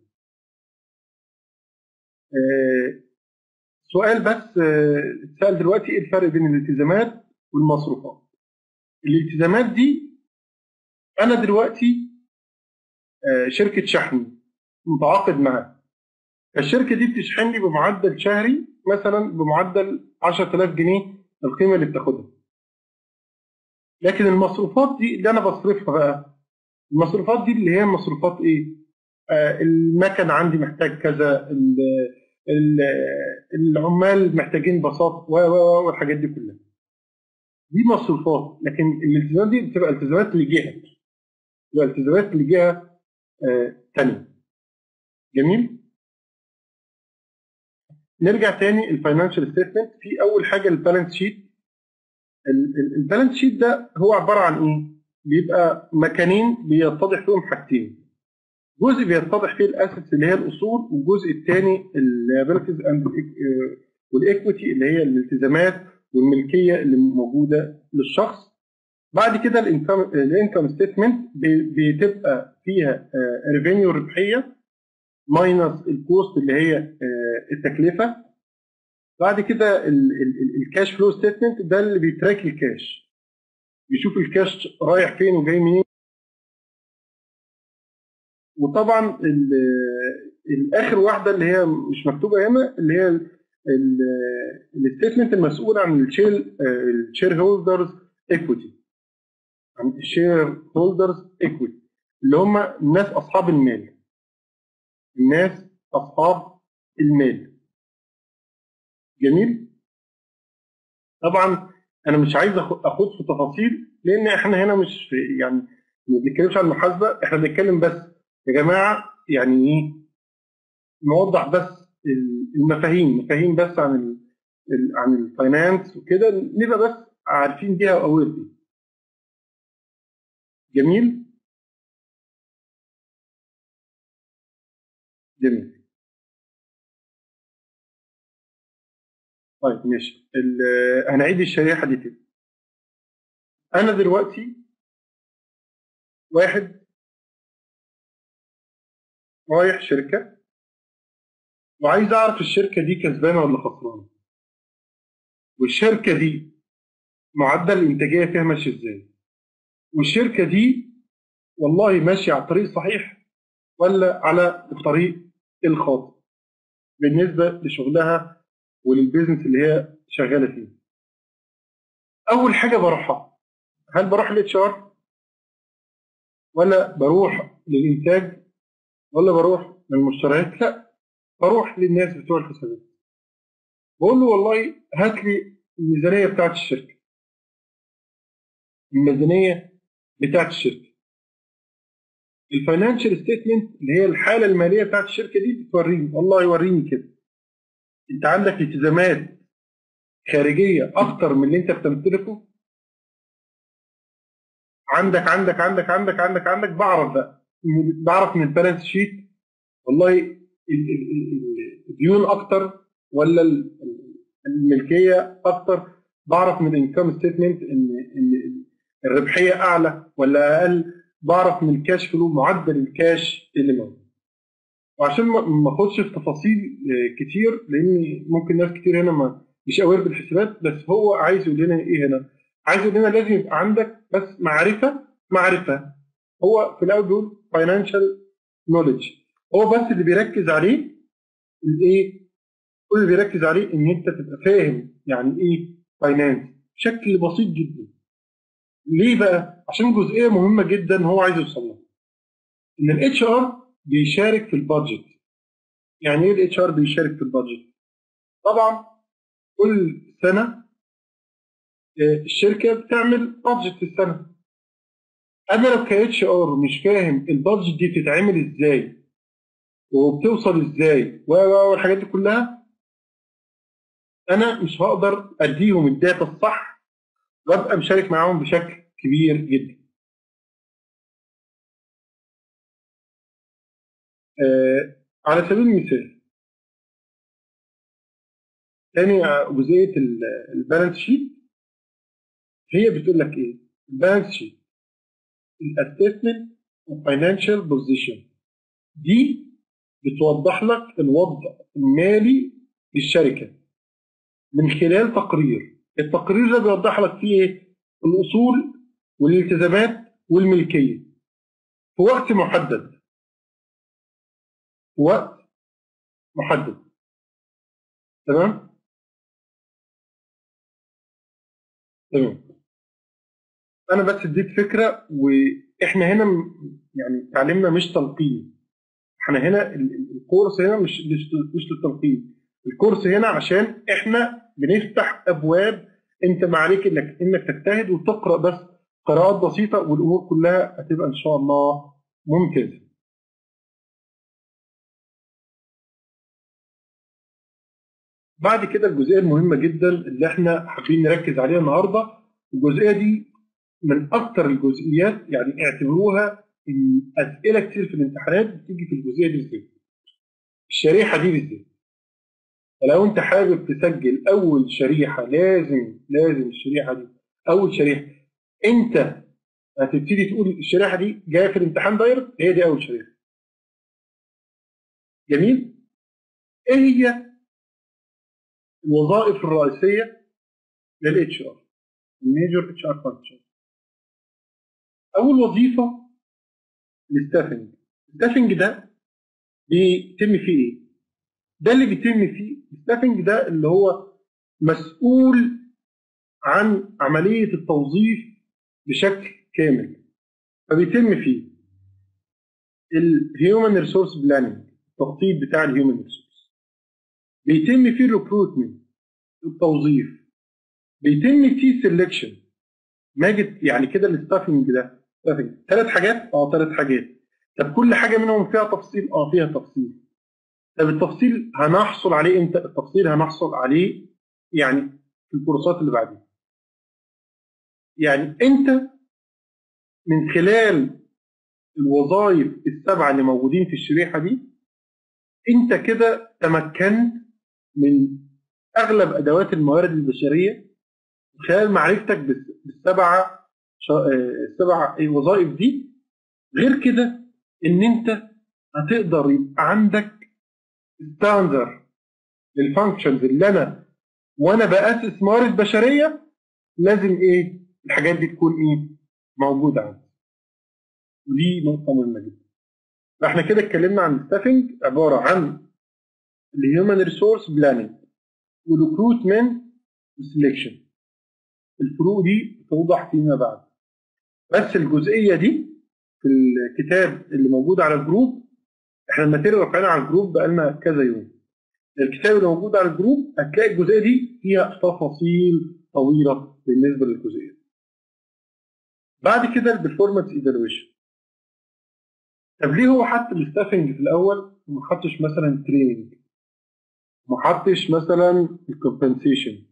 آه، سؤال بس آه، اتسال دلوقتي ايه الفرق بين الالتزامات والمصروفات؟ الالتزامات دي انا دلوقتي آه، شركه شحن متعاقد معاها الشركه دي بتشحن لي بمعدل شهري مثلا بمعدل 10000 جنيه القيمه اللي بتاخدها لكن المصروفات دي اللي انا بصرفها بقى المصروفات دي اللي هي مصروفات ايه آه المكن عندي محتاج كذا ال- ال- العمال محتاجين بساط و و و والحاجات دي كلها دي مصروفات لكن الالتزامات دي بتبقى التزامات لجهه بتبقى التزامات لجهه آه تانية جميل نرجع تاني الفاينانشال ستيتمنت في اول حاجه البالانس شيت البالانس شيت ده هو عباره عن ايه؟ بيبقى مكانين بيتضح فيهم حاجتين جزء بيتضح فيه الاسيتس اللي هي الاصول والجزء الثاني الليابيلتيز اند والايكويتي اللي هي الالتزامات والملكيه اللي موجوده للشخص بعد كده الانكم الانكم ستيتمنت بتبقى فيها ريفينيو الربحيه ماينس الكوست اللي هي آه، التكلفه بعد كده الكاش فلو ستيتمنت ده اللي بيتراك الكاش بيشوف الكاش رايح فين وجاي منين وطبعا ال- الاخر واحده اللي هي مش مكتوبه هنا اللي هي الستيتمنت المسؤول عن الشير الشير هولدرز ايكويتي عن الشير هولدرز ايكويتي اللي هم الناس اصحاب المال الناس اصحاب المال جميل طبعا انا مش عايز أخ- اخوض في تفاصيل لان احنا هنا مش في يعني ما بنتكلمش عن المحاسبه احنا بنتكلم بس يا جماعه يعني ايه نوضح بس ال- المفاهيم مفاهيم بس عن ال ال- عن الفاينانس وكده نبقى بس عارفين بيها واوير بيها جميل جميل طيب ماشي ال- هنعيد الشريحه دي كده انا دلوقتي واحد رايح شركه وعايز اعرف الشركه دي كسبانه ولا خسرانه والشركه دي معدل الانتاجيه فيها ماشي ازاي والشركه دي والله ماشيه على الطريق الصحيح ولا على الطريق الخاطئ بالنسبه لشغلها وللبيزنس اللي هي شغاله فيه اول حاجه بروحها هل بروح للاتش ار ولا بروح للانتاج ولا بروح للمشتريات لا بروح للناس بتوع الحسابات بقول له والله هات لي الميزانيه بتاعت الشركه الميزانيه بتاعت الشركه الفاينانشال ستيتمنت اللي هي الحاله الماليه بتاعت الشركه دي بتوريني والله يوريني كده انت عندك التزامات خارجيه اكتر من اللي انت بتمتلكه عندك عندك عندك عندك عندك عندك بعرف بقى من- بعرف من البالانس شيت والله ال- ال- ال- الديون اكتر ولا ال- ال- الملكيه اكتر بعرف من الانكم ستيتمنت ان ان الربحيه اعلى ولا اقل بعرف من الكاش فلو معدل الكاش اللي موجود وعشان ما ما اخدش في تفاصيل آه، كتير لان ممكن ناس كتير هنا ما مش اوير بالحسابات بس هو عايز يقول لنا ايه هنا عايز يقول لنا لازم يبقى عندك بس معرفه معرفه هو في الاول بيقول فاينانشال نوليدج هو بس اللي بيركز عليه الايه كل اللي بيركز عليه ان انت تبقى فاهم يعني ايه فاينانس بشكل بسيط جدا ليه بقى عشان جزئيه مهمه جدا هو عايز يوصل لها ان الاتش ار بيشارك في البادجت يعني ايه الاتش ار بيشارك في البادجت طبعا كل سنه آه، الشركه بتعمل بادجت في السنه انا لو كاتش ار مش فاهم البادجت دي بتتعمل ازاي وبتوصل ازاي و و- والحاجات دي كلها انا مش هقدر اديهم الداتا الصح وابقى مشارك معاهم بشكل كبير جدا آه على سبيل المثال تاني جزئيه البالانس شيت هي بتقول لك ايه؟ البالانس شيت الاسسمنت فاينانشال بوزيشن دي بتوضح لك الوضع المالي للشركه من خلال تقرير التقرير ده بيوضح لك فيه ايه؟ الاصول والالتزامات والملكيه في وقت محدد في وقت محدد تمام تمام انا بس اديت فكره واحنا هنا م- يعني تعليمنا مش تلقين احنا هنا ال- ال- الكورس هنا مش مش مش للتلقين الكورس هنا عشان احنا بنفتح ابواب انت ما عليك انك انك تجتهد وتقرا بس قراءات بسيطه والامور كلها هتبقى ان شاء الله ممتازه بعد كده الجزئيه المهمه جدا اللي احنا حابين نركز عليها النهارده الجزئيه دي من اكتر الجزئيات يعني اعتبروها ان اسئله كتير في الامتحانات بتيجي في الجزئيه دي بالذات الشريحه دي بالذات فلو انت حابب تسجل اول شريحه لازم لازم الشريحه دي اول شريحه انت هتبتدي تقول الشريحه دي جايه في الامتحان دايركت هي دي اول شريحه جميل ايه هي الوظائف الرئيسيه للاتش ار الميجور اتش ار فانكشن اول وظيفه الستافنج الستافنج ده بيتم فيه ايه ده اللي بيتم فيه الستافنج ده اللي هو مسؤول عن عمليه التوظيف بشكل كامل فبيتم فيه الهيومن ريسورس بلاننج التخطيط بتاع الهيومن ريسورس بيتم فيه الريكروتمنت التوظيف بيتم فيه سelection ماجد يعني كده الستافنج ده ثلاث حاجات اه ثلاث حاجات طب كل حاجه منهم فيها تفصيل اه فيها تفصيل طب التفصيل هنحصل عليه امتى التفصيل هنحصل عليه يعني في الكورسات اللي بعدين يعني انت من خلال الوظائف السبعه اللي موجودين في الشريحه دي انت كده تمكنت من اغلب ادوات الموارد البشريه خلال معرفتك بالس- بالسبعه شا- آه، السبع الوظائف دي غير كده ان انت هتقدر يبقى عندك ستاندر للفانكشنز اللي انا وانا باسس موارد بشريه لازم ايه الحاجات دي تكون ايه موجوده عندي ودي نقطه مهمه جدا فاحنا كده اتكلمنا عن الستافنج عباره عن الهيومن ريسورس بلاننج والريكروتمنت والسلكشن الفروق دي توضح فيما بعد بس الجزئيه دي في الكتاب اللي موجود على الجروب احنا الماتيريال رافعينها على الجروب بقالنا كذا يوم الكتاب اللي موجود على الجروب هتلاقي الجزئيه دي فيها تفاصيل طويله بالنسبه للجزئيه دي. بعد كده البرفورمانس ايفالويشن طب ليه هو حط الستافنج في الاول وما حطش مثلا تريننج ما حطش مثلا الكومبنسيشن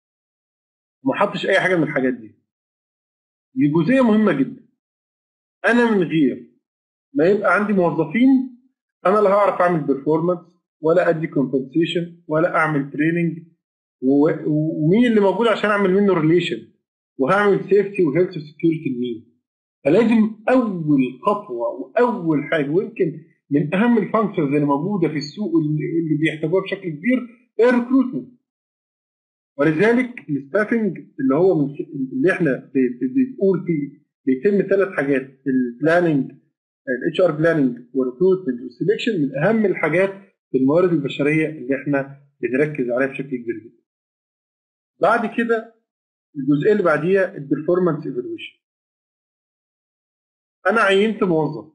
ما حطش اي حاجه من الحاجات دي دي جزئيه مهمه جدا انا من غير ما يبقى عندي موظفين انا لا هعرف اعمل بيرفورمانس ولا ادي كومبنسيشن ولا اعمل تريننج ومين اللي موجود عشان اعمل منه ريليشن وهعمل سيفتي وهيلث وسكيورتي لمين فلازم اول خطوه واول حاجه ويمكن من اهم الفانكشنز اللي موجوده في السوق اللي اللي بيحتاجوها بشكل كبير هي الريكروتمنت ولذلك الستافنج اللي هو من اللي احنا ب- ب- بنقول فيه بيتم ثلاث حاجات البلاننج الاتش ار بلاننج والريكروتمنت والسلكشن من اهم الحاجات في الموارد البشريه اللي احنا بنركز عليها بشكل كبير جدا. بعد كده الجزئيه اللي بعديها البرفورمانس ايفالويشن. انا عينت موظف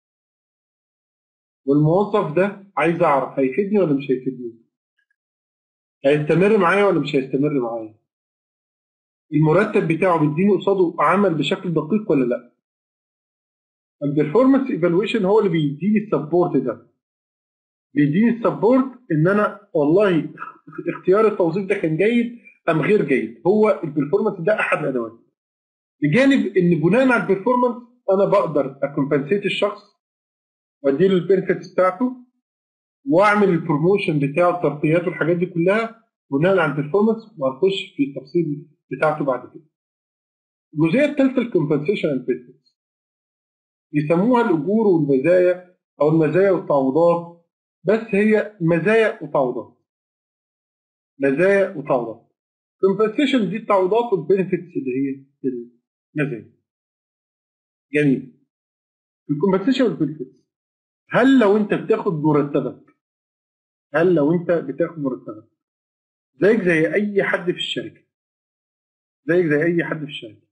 والموظف ده عايز اعرف هيفيدني ولا مش هيفيدني؟ هيستمر معايا ولا مش هيستمر معايا؟ المرتب بتاعه بيديني قصاده عمل بشكل دقيق ولا لا؟ البرفورمانس ايفالويشن هو اللي بيديني السبورت ده بيديني السبورت ان انا والله اختيار التوظيف ده كان جيد ام غير جيد هو البرفورمانس ده احد الادوات بجانب ان بناء على البرفورمانس انا بقدر اكمبنسيت الشخص واديله البنفيتس بتاعته واعمل البروموشن بتاعه الترقيات والحاجات دي كلها بناء على البرفورمانس وهنخش في التفصيل بتاعته بعد كده. الجزئيه الثالثه الكومبنسيشن اند بينفيتس يسموها الاجور والمزايا او المزايا والتعويضات بس هي مزايا وتعويضات مزايا وتعويضات كومبنسيشن دي التعويضات والبينفيتس اللي هي المزايا جميل الكومبنسيشن والبينفيتس هل لو انت بتاخد مرتبك هل لو انت بتاخد مرتبك زيك زي اي حد في الشركه زيك زي اي حد في الشركه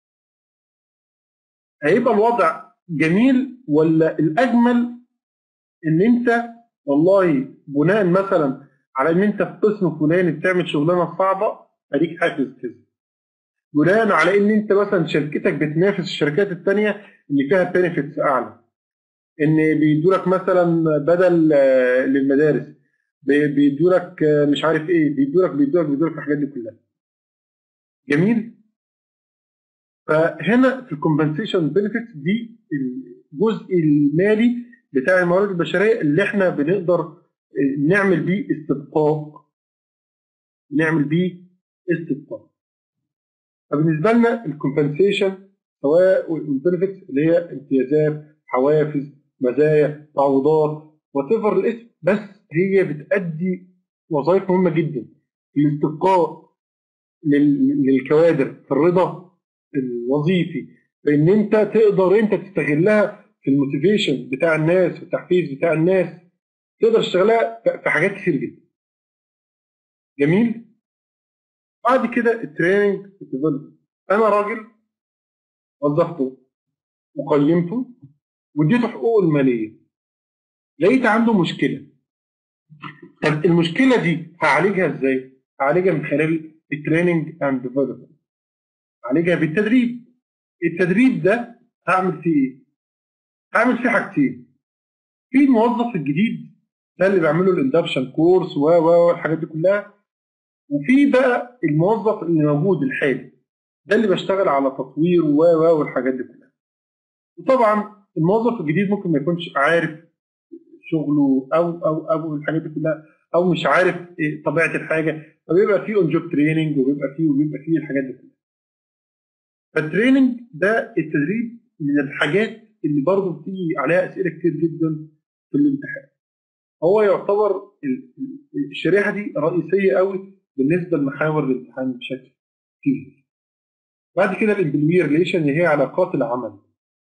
هيبقى الوضع جميل ولا الاجمل ان انت والله بناء مثلا على ان انت في قسم فلاني بتعمل شغلانه صعبه اديك حافز كذا بناء على ان انت مثلا شركتك بتنافس الشركات الثانيه اللي فيها بينفيتس اعلى ان بيدوا لك مثلا بدل آه، للمدارس بي- بيدوا لك آه، مش عارف ايه بيدوا لك بيدوا لك بيدوا لك الحاجات دي كلها جميل فهنا في الكومبنسيشن بنفيتس دي الجزء المالي بتاع الموارد البشريه اللي احنا بنقدر آه، نعمل بيه استبقاء نعمل بيه استبقاء فبالنسبه لنا الكومبنسيشن سواء والبنفيتس اللي هي امتيازات حوافز مزايا تعويضات وات ايفر الاسم بس هي بتأدي وظائف مهمه جدا في الاستبقاء لل- للكوادر في الرضا الوظيفي فان انت تقدر انت تستغلها في الموتيفيشن بتاع الناس والتحفيز بتاع الناس تقدر تشتغلها في- في حاجات كتير جدا جميل بعد كده التريننج والديفلوبمنت انا راجل وظفته وقيمته واديته حقوقه الماليه لقيت عنده مشكله طب المشكله دي هعالجها ازاي؟ هعالجها من خلال التريننج اند ديفلوبمنت هعالجها بالتدريب التدريب ده هعمل فيه ايه؟ هعمل فيه حاجتين في الموظف الجديد ده اللي بيعمله الاندكشن كورس و و والحاجات دي كلها وفي بقى الموظف اللي موجود الحالي ده اللي بيشتغل على تطوير و و والحاجات دي كلها وطبعا الموظف الجديد ممكن ما يكونش عارف شغله او او او الحاجات دي كلها او مش عارف إيه طبيعه الحاجه فبيبقى فيه اون جوب تريننج وبيبقى فيه وبيبقى فيه الحاجات دي كلها فالتريننج ده التدريب من الحاجات اللي برضه بتيجي عليها اسئله كتير جدا في الامتحان هو يعتبر ال- ال- الشريحه دي رئيسيه قوي بالنسبه لمحاور الامتحان بشكل كبير بعد كده الامبلوي ريليشن اللي هي علاقات العمل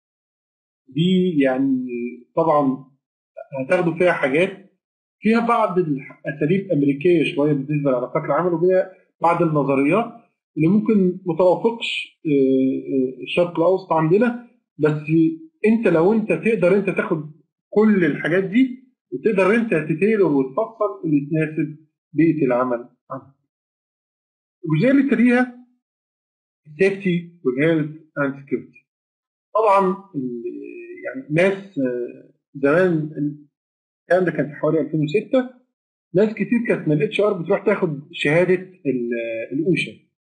دي يعني طبعا هتاخدوا فيها حاجات فيها بعض الاساليب امريكيه شويه بالنسبه لعلاقات العمل وفيها بعض النظريات اللي ممكن ما توافقش آه، آه، الشرق الاوسط عندنا بس انت لو انت تقدر انت تاخد كل الحاجات دي وتقدر انت تتيلر وتفصل اللي تناسب بيئه العمل عندك. الجزئيه اللي تليها السيفتي والهيلث اند سكيورتي طبعا ال- يعني ناس آه، زمان الكلام ده كان في حوالي 2006 ناس كتير كانت من الاتش ار بتروح تاخد شهاده ال- الاوشا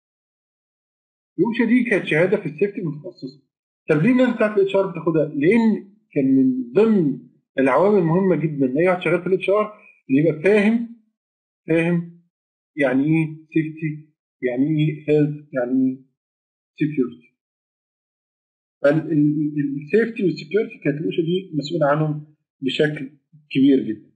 الاوشا دي كانت شهاده في السيفتي متخصصه طب ليه الناس بتاعت الاتش ار بتاخدها؟ لان كان من ضمن العوامل المهمه جدا ان اي واحد شغال في الاتش ار اللي يبقى فاهم فاهم يعني ايه سيفتي يعني ايه هيلث يعني ايه سكيورتي فالسيفتي والسكيورتي كانت الاوشا دي مسؤوله عنهم بشكل كبير جدا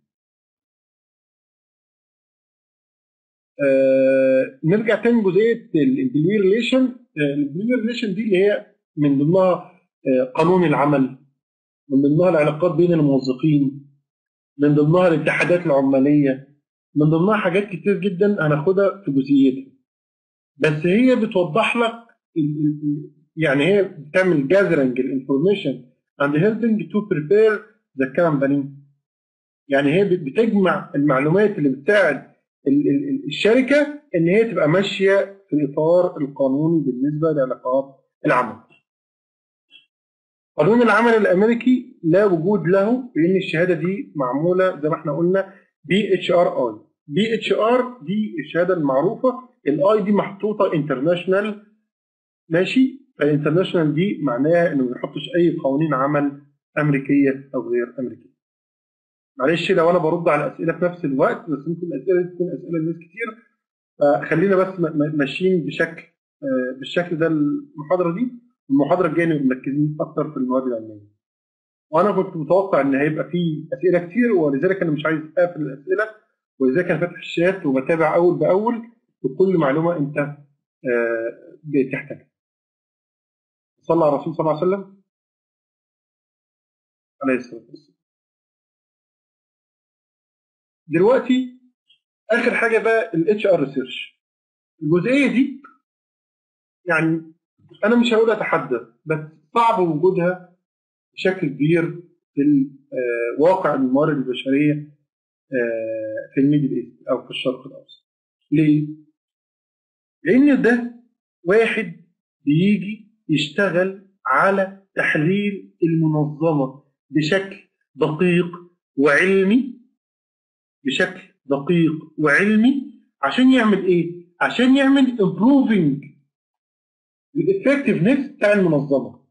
آه نرجع تاني لجزئيه الامبلوي ريليشن الامبلوي ريليشن دي اللي هي من ضمنها آه قانون العمل من ضمنها العلاقات بين الموظفين من ضمنها الاتحادات العماليه من ضمنها حاجات كتير جدا هناخدها في جزئيتها بس هي بتوضح لك ال- ال- ال- يعني هي بتعمل جاذرنج الانفورميشن اند هيلبنج تو بريبير ذا كامباني يعني هي بت- بتجمع المعلومات اللي بتساعد ال- ال- ال- الشركه ان هي تبقى ماشيه في الاطار القانوني بالنسبه لعلاقات العمل. قانون العمل الامريكي لا وجود له لان الشهاده دي معموله زي ما احنا قلنا بي اتش ار اي. بي اتش ار دي الشهاده المعروفه الاي دي محطوطه انترناشونال ماشي فالانترناشونال دي معناها انه ما بيحطش اي قوانين عمل امريكيه او غير امريكيه. معلش لو انا برد على الاسئله في نفس الوقت بس ممكن الاسئله دي تكون اسئله لناس كتير فخلينا بس م- م- ماشيين بشكل آه، بالشكل ده المحاضره دي المحاضره الجايه نبقى مركزين اكتر في المواد العلميه وانا كنت متوقع ان هيبقى في اسئله كتير ولذلك انا مش عايز اقفل الاسئله ولذلك انا فاتح الشات وبتابع اول باول بكل معلومه انت آه، بتحتاجها صلى على الرسول صلى الله عليه وسلم عليه الصلاه والسلام دلوقتي اخر حاجه بقى الاتش ار ريسيرش الجزئيه دي يعني انا مش هقول اتحدى بس صعب وجودها بشكل كبير في ال- آه، واقع الموارد البشريه آه، في الميدل ايست او في الشرق الاوسط ليه؟ لان ده واحد بيجي يشتغل على تحليل المنظمه بشكل دقيق وعلمي بشكل دقيق وعلمي عشان يعمل ايه؟ عشان يعمل improving الافكتفنس بتاع المنظمه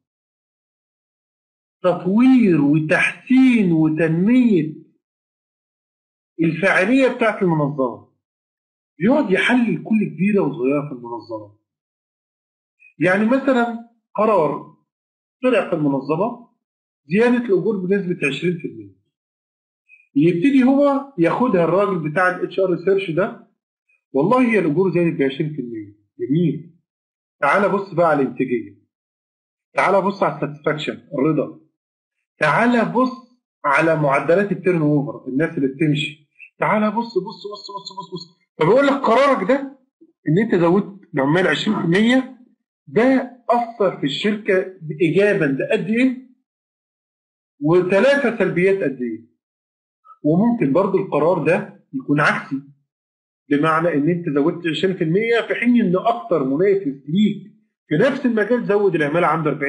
تطوير وتحسين وتنميه الفاعليه بتاعت المنظمه يقعد يحلل كل كبيره وصغيره في المنظمه يعني مثلا قرار طلع في المنظمه زياده الاجور بنسبه 20% يبتدي هو ياخدها الراجل بتاع الاتش ار ريسيرش ده والله هي الاجور زادت ب 20% جميل تعال بص بقى على الانتاجيه تعال بص على الساتسفاكشن الرضا تعال بص على معدلات التيرن اوفر الناس اللي بتمشي تعال بص بص بص بص بص بص فبقول لك قرارك ده ان انت زودت العمال 20% ده اثر في الشركه ايجابا ده قد ايه؟ وثلاثه سلبيات قد ايه؟ وممكن برضو القرار ده يكون عكسي بمعنى ان انت زودت 20% في حين ان اكتر منافس ليك في نفس المجال زود العماله عنده 40%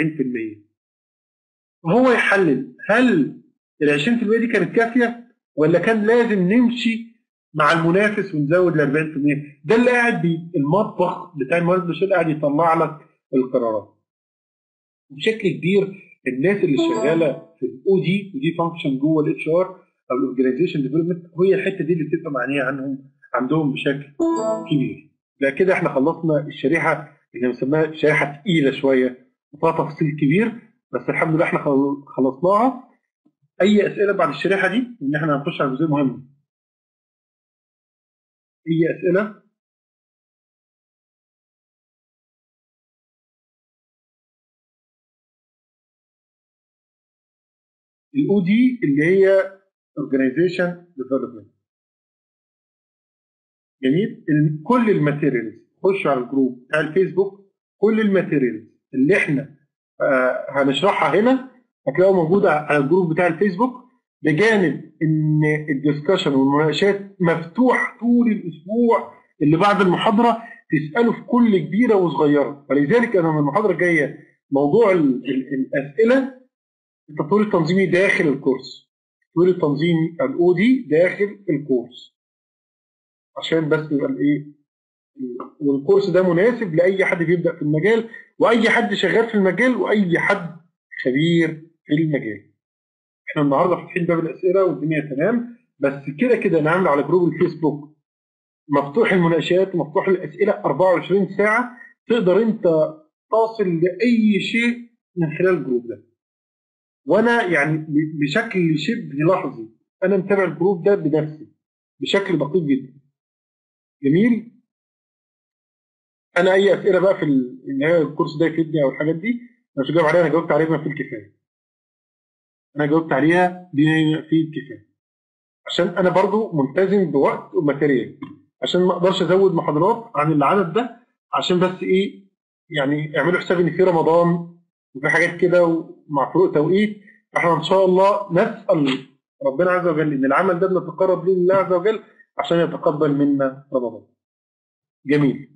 وهو يحلل هل ال 20% دي كانت كافيه ولا كان لازم نمشي مع المنافس ونزود ال 40% ده اللي قاعد بي المطبخ بتاع الموارد البشريه قاعد يطلع لك القرارات بشكل كبير الناس اللي شغاله في الاو دي ودي فانكشن جوه الاتش ار او الاورجنايزيشن ديفلوبمنت هي الحته دي اللي بتبقى معنيه عنهم عندهم بشكل كبير لا كده احنا خلصنا الشريحه اللي بنسميها شريحه تقيله شويه وفيها تفصيل كبير بس الحمد لله احنا خل- خلصناها اي اسئله بعد الشريحه دي ان احنا هنخش على جزء مهم اي اسئله الاو دي اللي هي اورجنايزيشن ديفلوبمنت جميل ال- كل الماتيريالز خشوا على الجروب بتاع الفيسبوك كل الماتيريالز اللي احنا آه هنشرحها هنا هتلاقوها موجوده على الجروب بتاع الفيسبوك بجانب ان الدسكشن والمناقشات مفتوح طول الاسبوع اللي بعد المحاضره تسالوا في كل كبيره وصغيره ولذلك انا من المحاضره الجايه موضوع ال ال الاسئله التطوير التنظيمي داخل الكورس التطوير التنظيمي الاو دي داخل الكورس عشان بس يبقى الايه والكورس ده مناسب لاي حد بيبدا في المجال واي حد شغال في المجال واي حد خبير في المجال احنا النهارده فاتحين باب الاسئله والدنيا تمام بس كده كده انا عامل على جروب الفيسبوك مفتوح المناقشات ومفتوح الاسئله 24 ساعه تقدر انت تصل لاي شيء من خلال الجروب ده وانا يعني ب- بشكل شبه لحظي انا متابع الجروب ده بنفسي بشكل دقيق جدا جميل انا اي اسئله بقى في ال- ان هي الكورس ده يفيدني او الحاجات دي انا مش جاوب عليها انا جاوبت عليها بما فيه الكفايه انا جاوبت عليها بما فيه الكفايه عشان انا برضو ملتزم بوقت وماتيريال عشان ما اقدرش ازود محاضرات عن العدد ده عشان بس ايه يعني اعملوا حساب ان في رمضان وفي حاجات كده ومع فروق توقيت فاحنا ان شاء الله نسال ربنا عز وجل ان العمل ده بنتقرب ليه لله عز وجل عشان يتقبل منا رمضان جميل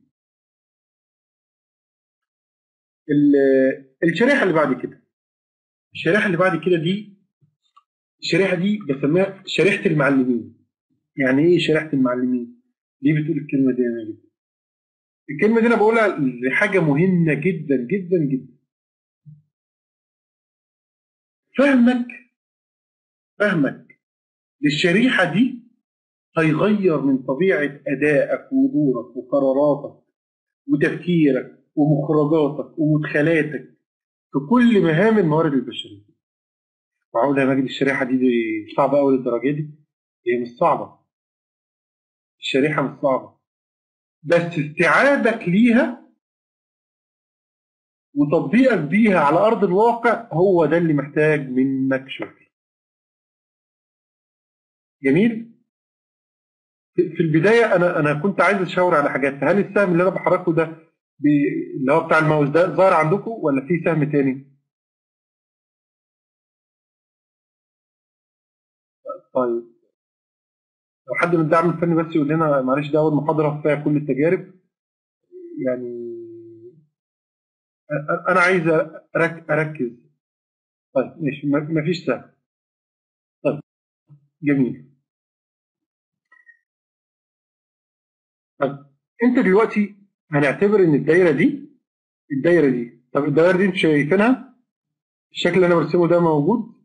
ال- الشريحه اللي بعد كده الشريحه اللي بعد كده دي الشريحه دي بسميها شريحه المعلمين يعني ايه شريحه المعلمين ليه بتقول الكلمه دي يا ماجد الكلمه دي انا بقولها لحاجه مهمه جدا جدا جدا فهمك فهمك للشريحه دي هيغير من طبيعة أدائك ودورك وقراراتك وتفكيرك ومخرجاتك ومدخلاتك في كل مهام الموارد البشرية. معقول يا ماجد الشريحة دي, دي صعبة أوي للدرجة دي؟ هي مش صعبة. الشريحة مش صعبة. بس استيعابك ليها وتطبيقك بيها على أرض الواقع هو ده اللي محتاج منك شغل. جميل؟ في في البداية أنا أنا كنت عايز أشاور على حاجات، هل السهم اللي أنا بحركه ده بي- اللي هو بتاع الماوس ده ظاهر عندكم ولا في سهم تاني؟ طيب لو حد من الدعم الفني بس يقول لنا معلش ده أول محاضرة فيها كل التجارب يعني أ- أنا عايز أرك- أركز طيب ماشي ما- مفيش سهم طيب جميل طب انت دلوقتي هنعتبر ان الدايره دي الدايره دي طب الدايره دي انتوا شايفينها الشكل اللي انا برسمه ده موجود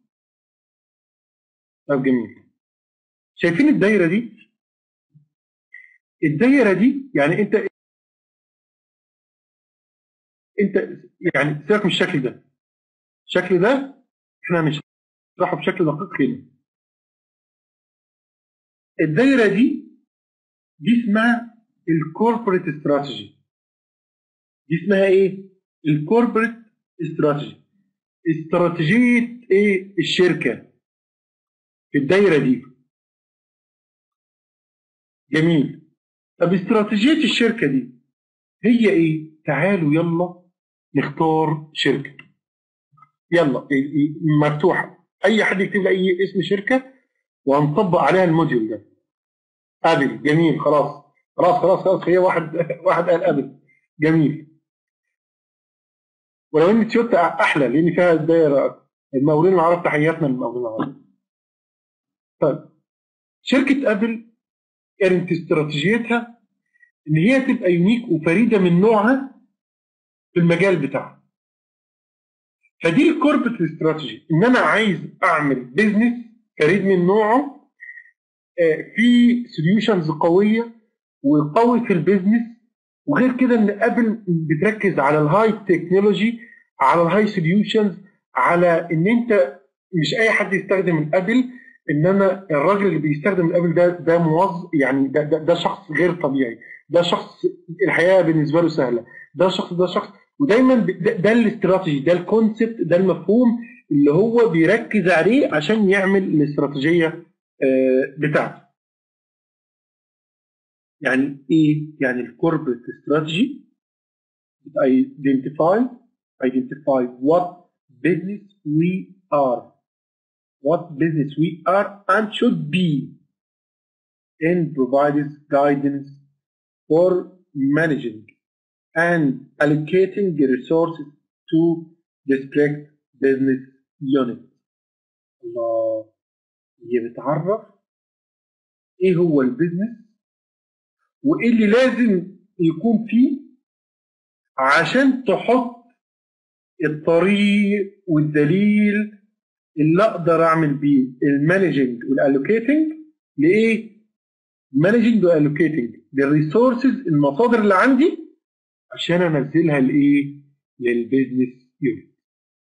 طب جميل شايفين الدايره دي الدايره دي يعني انت انت يعني سيبك من الشكل ده الشكل ده احنا هنشرحه بشكل دقيق هنا الدايره دي دي اسمها الكوربريت استراتيجي دي اسمها ايه الكوربريت استراتيجي استراتيجيه ايه الشركه في الدايره دي جميل طب استراتيجيه الشركه دي هي ايه تعالوا يلا نختار شركه يلا إيه- إيه، مفتوحه اي حد يكتب لي اي اسم شركه وهنطبق عليها الموديول ده ابل جميل خلاص خلاص خلاص خلاص هي واحد واحد قال ابل جميل ولو ان تويوتا احلى لان فيها الدايره المقاولين العرب تحياتنا للمقاولين العرب طيب شركه ابل كانت استراتيجيتها ان هي تبقى يونيك وفريده من نوعها في المجال بتاعها فدي الكوربت استراتيجي ان انا عايز اعمل بيزنس فريد من نوعه آه، في سوليوشنز قويه وقوي في البيزنس وغير كده ان ابل بتركز على الهاي تكنولوجي على الهاي سوليوشنز على ان انت مش اي حد يستخدم الابل انما الراجل اللي بيستخدم الابل ده ده موظف يعني ده, ده, ده شخص غير طبيعي ده شخص الحياه بالنسبه له سهله ده شخص ده شخص ودايما ب- ده, ده الاستراتيجي ده الكونسبت ده المفهوم اللي هو بيركز عليه عشان يعمل الاستراتيجيه آه، بتاعته يعني ايه يعني الكوربريت استراتيجي identify identify what business we are what business we are and should be and provides guidance for managing and allocating the resources to district business units الله هي بتعرف ايه هو البيزنس وايه اللي لازم يكون فيه عشان تحط الطريق والدليل اللي اقدر اعمل بيه المانجنج والالوكيتنج لايه؟ مانجنج والالوكيتنج للريسورسز المصادر اللي عندي عشان انزلها لايه؟ للبيزنس يونت.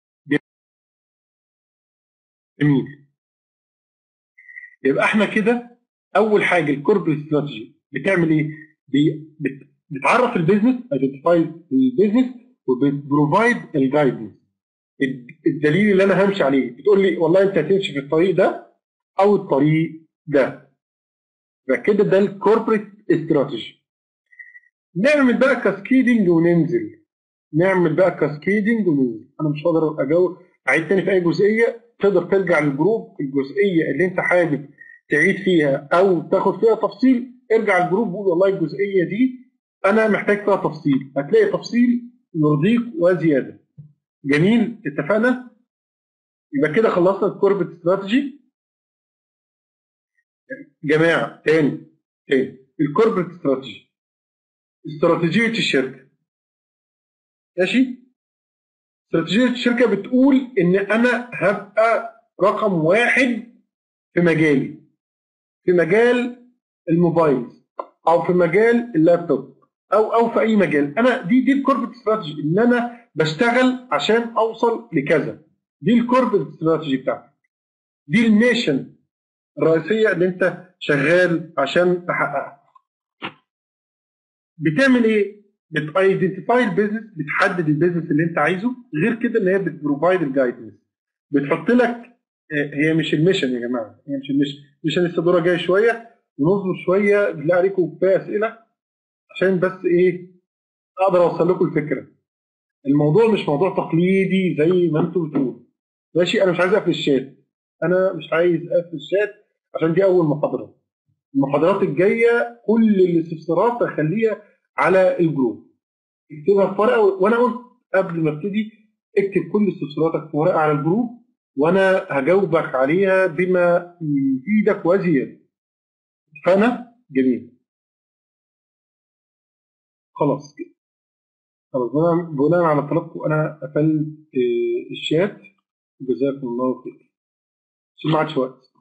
جميل. يبقى احنا كده اول حاجه الكوربريت استراتيجي بتعمل ايه؟ بي- بت- بتعرف البيزنس ايدنتيفاي البيزنس وبتبروفايد الجايدنس الدليل اللي انا همشي عليه بتقول لي والله انت هتمشي في الطريق ده او الطريق ده يبقى كده ده الكوربريت استراتيجي نعمل بقى كاسكيدنج وننزل نعمل بقى كاسكيدنج وننزل انا مش هقدر اجاوب اعيد تاني في اي جزئيه تقدر ترجع للجروب الجزئيه اللي انت حابب تعيد فيها او تاخد فيها تفصيل ارجع الجروب وقول والله الجزئيه دي انا محتاج فيها تفصيل هتلاقي تفصيل يرضيك وزياده جميل اتفقنا يبقى كده خلصنا الكوربت استراتيجي جماعه تاني تاني الكوربت استراتيجي استراتيجيه الشركه ماشي استراتيجيه الشركه بتقول ان انا هبقى رقم واحد في مجالي في مجال الموبايلز او في مجال اللابتوب او او في اي مجال انا دي دي الكوربريت استراتيجي ان انا بشتغل عشان اوصل لكذا دي الكوربريت استراتيجي بتاعتك دي الميشن الرئيسيه اللي انت شغال عشان تحققها بتعمل ايه؟ بتايدنتيفاي البيزنس بتحدد البيزنس اللي انت عايزه غير كده ان هي بتبروفايد الجايدنس بتحط لك آه، هي مش الميشن يا جماعه هي مش الميشن الميشن لسه دورها جاي شويه ونصبر شويه بالله عليكم كفايه اسئله عشان بس ايه اقدر اوصل لكم الفكره الموضوع مش موضوع تقليدي زي ما انتم بتقولوا ماشي انا مش عايز اقفل الشات انا مش عايز اقفل الشات عشان دي اول محاضره المحاضرات الجايه كل الاستفسارات اخليها على الجروب اكتبها في ورقه وانا قلت قبل ما ابتدي اكتب كل استفساراتك في ورقه على الجروب وانا هجاوبك عليها بما يفيدك وازيد فانا جميل خلاص كده خلاص بناء بناء على طلبكم انا قفلت آه، الشات جزاكم الله خير عشان ما عادش وقت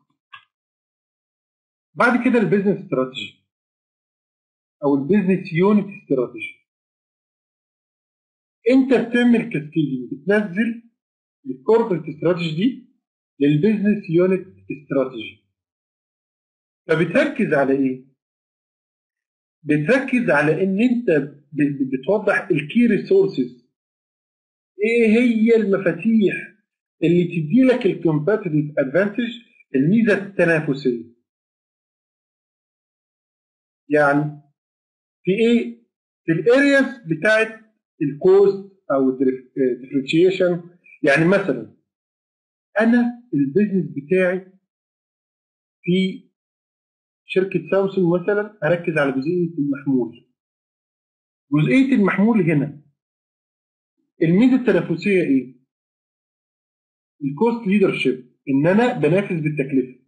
بعد كده البيزنس استراتيجي او البيزنس يونت استراتيجي انت بتعمل كاسكيدنج بتنزل الكوربريت استراتيجي دي للبيزنس يونت استراتيجي فبتركز على ايه؟ بتركز على ان انت ب- ب- بتوضح الكي ريسورسز ايه هي المفاتيح اللي تدي لك الكومبetitive ادفانتج الميزه التنافسيه يعني في ايه في الارياز بتاعت الكوست او الديفرنشيشن يعني مثلا انا البيزنس بتاعي في شركه سامسونج مثلا اركز على جزئيه المحمول جزئيه المحمول هنا الميزه التنافسيه ايه الكوست ليدرشيب ان انا بنافس بالتكلفه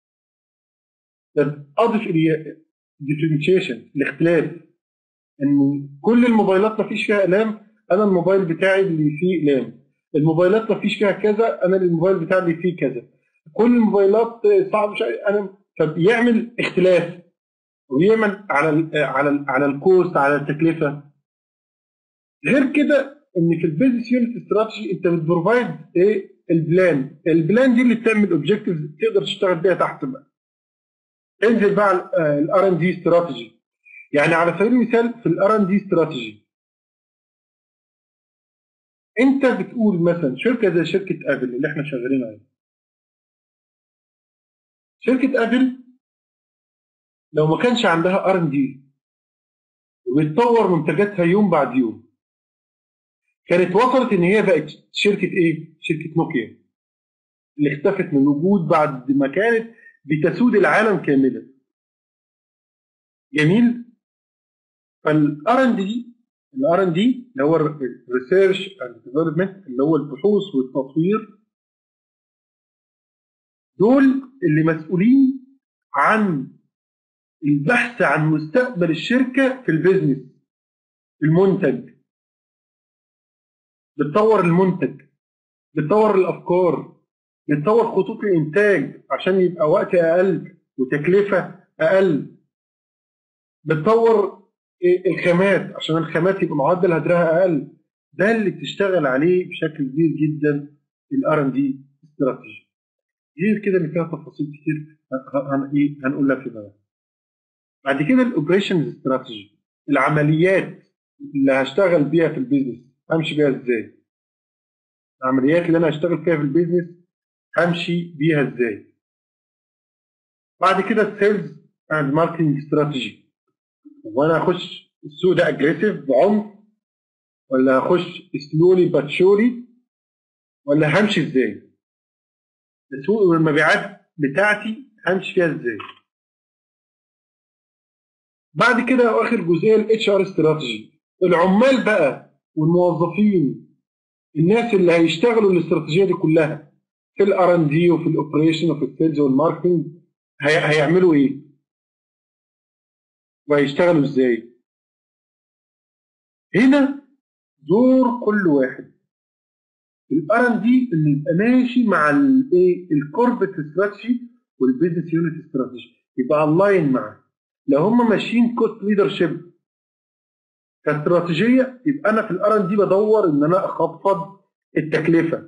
طب اضف الى ديفرنشيشن الاختلاف ان كل الموبايلات ما فيش فيها اقلام انا الموبايل بتاعي اللي فيه اقلام الموبايلات ما فيش فيها كذا انا الموبايل بتاعي اللي فيه كذا كل الموبايلات صعب مش انا فبيعمل اختلاف ويعمل على ال على ال على الكوست على التكلفه غير كده ان في البيزنس يونت استراتيجي انت بتبروفايد ايه البلان البلان دي اللي بتعمل اوبجكتيفز تقدر تشتغل بيها تحت بقى انزل بقى الار ان دي استراتيجي يعني على سبيل المثال في الار ان دي استراتيجي انت بتقول مثلا شركه زي شركه ابل اللي احنا شغالين عليها شركه ابل لو ما كانش عندها ار ان دي وبتطور منتجاتها يوم بعد يوم كانت وصلت ان هي بقت شركه ايه؟ شركه نوكيا اللي اختفت من الوجود بعد ما كانت بتسود العالم كاملا. جميل؟ فالار ان دي الار ان دي اللي هو الريسيرش اند ديفلوبمنت اللي هو البحوث والتطوير دول اللي مسؤولين عن البحث عن مستقبل الشركه في البيزنس في المنتج بتطور المنتج بتطور الافكار بتطور خطوط الانتاج عشان يبقى وقت اقل وتكلفه اقل بتطور الخامات عشان الخامات يبقى معدل هدرها اقل ده اللي بتشتغل عليه بشكل كبير جدا الار ان دي استراتيجي غير كده اللي فيها تفاصيل كتير هن ايه هنقولها في بالك بعد كده الاوبريشنز استراتيجي العمليات اللي هشتغل بيها في البيزنس همشي بيها ازاي العمليات اللي انا هشتغل فيها في البيزنس همشي بيها ازاي بعد كده السيلز اند ماركتنج استراتيجي وانا اخش السوق ده اجريسيف بعنف ولا هخش سلولي باتشوري ولا همشي ازاي السوق والمبيعات بتاعتي همشي فيها ازاي بعد كده اخر جزئيه الاتش ار استراتيجي العمال بقى والموظفين الناس اللي هيشتغلوا الاستراتيجيه دي كلها في الار ان دي وفي الاوبريشن وفي السيلز والماركتنج هي هيعملوا ايه؟ وهيشتغلوا ازاي؟ هنا دور كل واحد الار ان دي اللي يبقى ماشي مع الايه الكوربت استراتيجي والبيزنس يونت استراتيجي يبقى اونلاين معاه لو هم ماشيين كوست ليدرشيب كاستراتيجيه يبقى انا في الار ان دي بدور ان انا اخفض التكلفه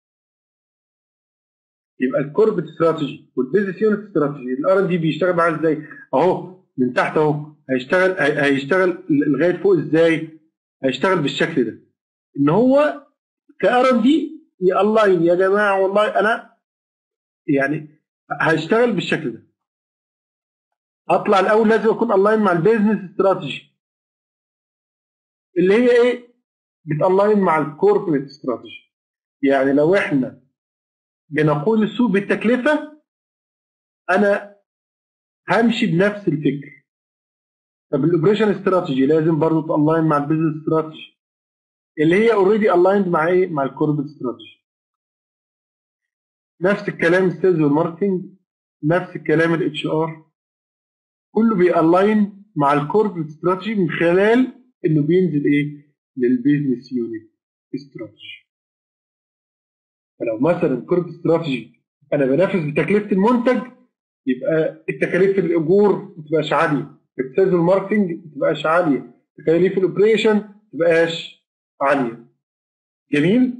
يبقى الكوربت استراتيجي والبيزنس يونت استراتيجي الار ان دي بيشتغل معاه ازاي؟ اهو من تحت اهو هيشتغل هي- هيشتغل لغايه فوق ازاي؟ هيشتغل بالشكل ده ان هو كار ان دي يالاين يا جماعه والله انا يعني هيشتغل بالشكل ده اطلع الاول لازم اكون الاين مع البيزنس استراتيجي اللي هي ايه؟ بتالاين مع الكوربريت استراتيجي يعني لو احنا بنقول السوق بالتكلفه انا همشي بنفس الفكر طب الاوبريشن استراتيجي لازم برضه تالاين مع البيزنس استراتيجي اللي هي اوريدي الايند مع ايه؟ مع الكوربريت استراتيجي نفس الكلام السيلز والماركتنج نفس الكلام الاتش ار كله بيالاين مع الكوربريت استراتيجي من خلال انه بينزل ايه؟ للبيزنس يونت استراتيجي فلو مثلا كوربريت استراتيجي انا بنافس بتكلفه المنتج يبقى التكاليف الاجور ما تبقاش عاليه السيلز والماركتنج ما تبقاش عاليه تكاليف الاوبريشن ما تبقاش عاليه جميل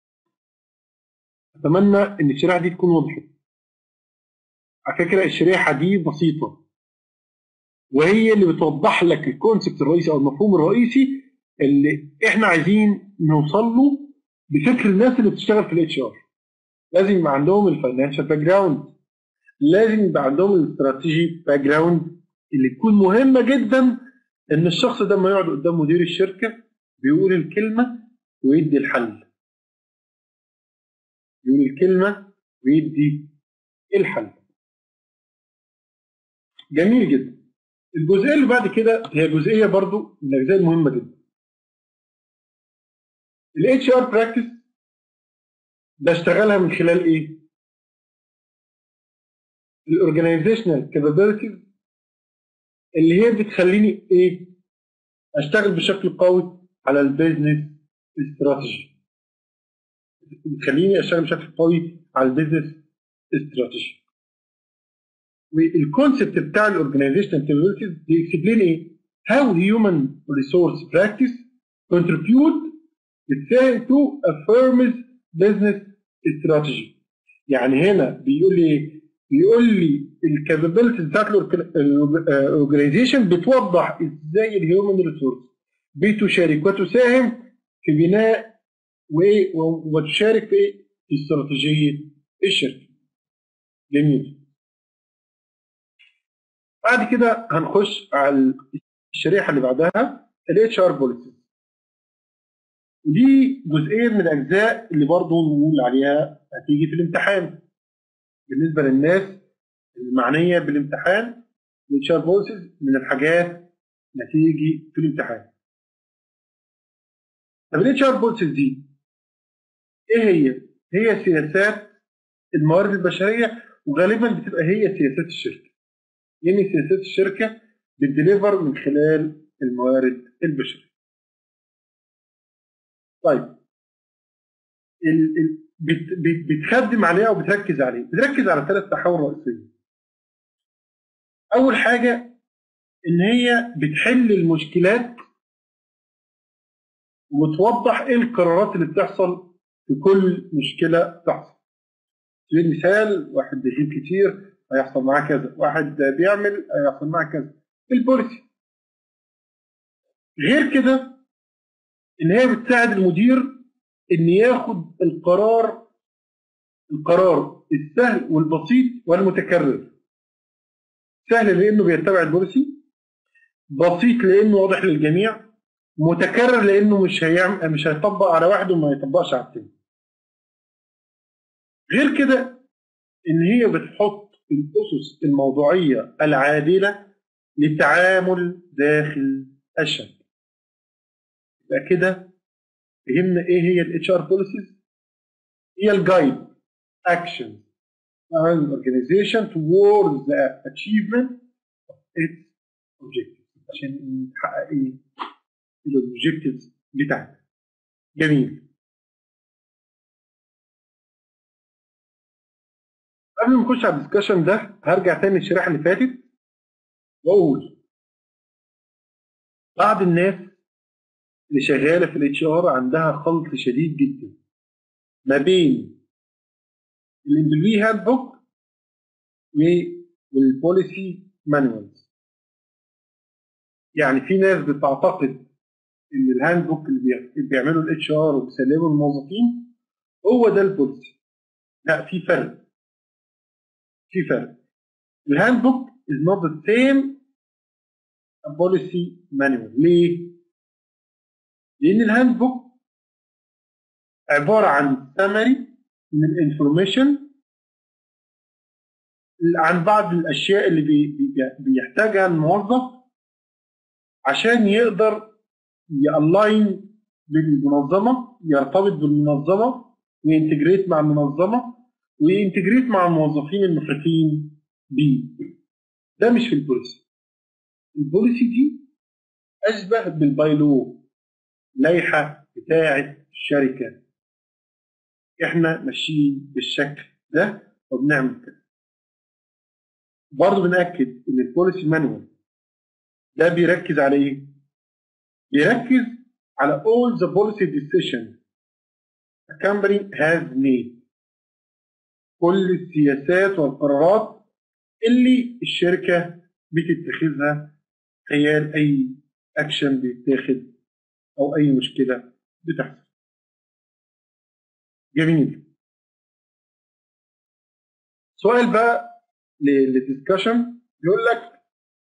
اتمنى ان الشريحه دي تكون وضحت على فكره الشريحه دي بسيطه وهي اللي بتوضح لك الكونسبت الرئيسي او المفهوم الرئيسي اللي احنا عايزين نوصل له بفكر الناس اللي بتشتغل في الاتش ار لازم يبقى عندهم الفاينانشال باك جراوند لازم يبقى عندهم الاستراتيجي باك جراوند اللي تكون مهمه جدا ان الشخص ده لما يقعد قدام مدير الشركه بيقول الكلمه ويدي الحل يقول الكلمه ويدي الحل جميل جدا الجزئيه اللي بعد كده هي جزئيه برضو من الاجزاء المهمه جدا الاتش ار براكتس بشتغلها من خلال ايه الاورجنايزيشنال كابابيلتيز اللي هي بتخليني ايه اشتغل بشكل قوي على البيزنس استراتيجي بتخليني اشتغل بشكل قوي على البيزنس استراتيجي والكونسبت بتاع الاورجنايزيشنال كابابيلتيز بيكسبلين ايه how human resource practice contribute بتساهم to a firm's business strategy يعني هنا بيقول لي ايه بيقول لي الكابابيلتيز بتاعت الاورجنايزيشن بتوضح ازاي الهيومن ريسورس بتشارك وتساهم في بناء وايه وتشارك في ايه في استراتيجيه الشركه. جميل. بعد كده هنخش على الشريحه اللي بعدها الاتش ار بوليسي. ودي جزئيه من الاجزاء اللي برضه نقول عليها هتيجي في الامتحان. بالنسبه للناس المعنيه بالامتحان الاتش ار بوليسيز من الحاجات اللي هتيجي في الامتحان. طب الاتش ار بوليسيز دي ايه هي؟ هي سياسات الموارد البشريه وغالبا بتبقى هي سياسات الشركه. يعني سياسات الشركه بتديليفر من خلال الموارد البشريه. طيب ال ال بت بت بتخدم عليها او بتركز عليه بتركز على ثلاث محاور رئيسيه اول حاجه ان هي بتحل المشكلات وتوضح ايه القرارات اللي بتحصل في كل مشكله بتحصل سبيل المثال واحد بيجيب كتير هيحصل معاه كذا واحد بيعمل هيحصل معاه كذا البوليسي غير كده ان هي بتساعد المدير ان ياخد القرار القرار السهل والبسيط والمتكرر سهل لانه بيتبع البوليسي بسيط لانه واضح للجميع متكرر لانه مش هيعمل مش هيطبق على واحد وما يطبقش على التاني غير كده ان هي بتحط الاسس الموضوعيه العادله للتعامل داخل الشركه يبقى كده فهمنا ايه هي الاتش ار بوليسيز هي الجايد اكشن an organization towards the achievement of its objectives عشان تحقق ايه الاوبجكتيفز بتاعتك جميل قبل ما نخش على الدسكشن ده هرجع تاني للشريحه اللي فاتت واقول بعض الناس اللي شغاله في الاتش ار عندها خلط شديد جدا ما بين الامبلوي هاند بوك والبوليسي مانوالز يعني في ناس بتعتقد ان الهاند بوك اللي بي- اللي بيعمله الاتش ار وبيسلمه للموظفين هو ده البوليسي لا في فرق في فرق الهاند بوك is not the same policy manual ليه؟ لأن الهاند بوك عبارة عن summary من الانفورميشن عن بعض الأشياء اللي بي بي بيحتاجها الموظف عشان يقدر يالاين بالمنظمة يرتبط بالمنظمة وينتجريت مع المنظمة وينتجريت مع الموظفين المحيطين بيه ده مش في البوليسي البوليسي دي أشبه بالبايلو لائحة بتاعة الشركة احنا ماشيين بالشكل ده وبنعمل كده برضه بنأكد ان البوليسي مانوال ده بيركز على ايه؟ بيركز على all the policy decisions a company has made كل السياسات والقرارات اللي الشركة بتتخذها خلال أي أكشن بيتاخد أو أي مشكلة بتحصل. جميل. سؤال بقى للدسكشن بيقول لك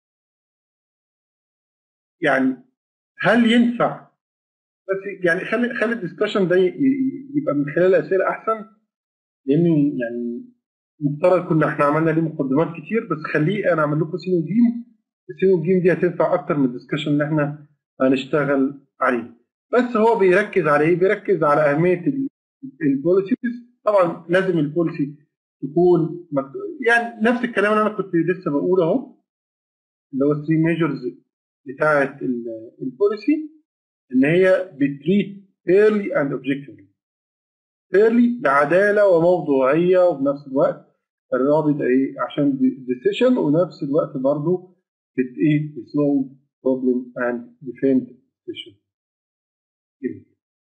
يعني هل ينفع بس يعني خلي خلي الدسكشن ده ي- ي- يبقى من خلال الاسئله احسن لان يعني مفترض كنا احنا عملنا ليه مقدمات كتير بس خليه انا اعمل لكم سين وجيم السين وجيم دي هتنفع اكتر من الدسكشن اللي احنا هنشتغل عليه بس هو بيركز على ايه؟ بيركز على اهميه البوليسيز طبعا لازم البوليسي تكون مكتوب يعني نفس الكلام اللي انا كنت لسه بقوله اهو اللي هو 3 ميجرز بتاعه البوليسي ان هي بتريت fairly and objectively fairly بعداله وموضوعيه وبنفس الوقت الرابط ايه عشان decision ونفس الوقت برضه بت ايه solve problem and defend decision جميل.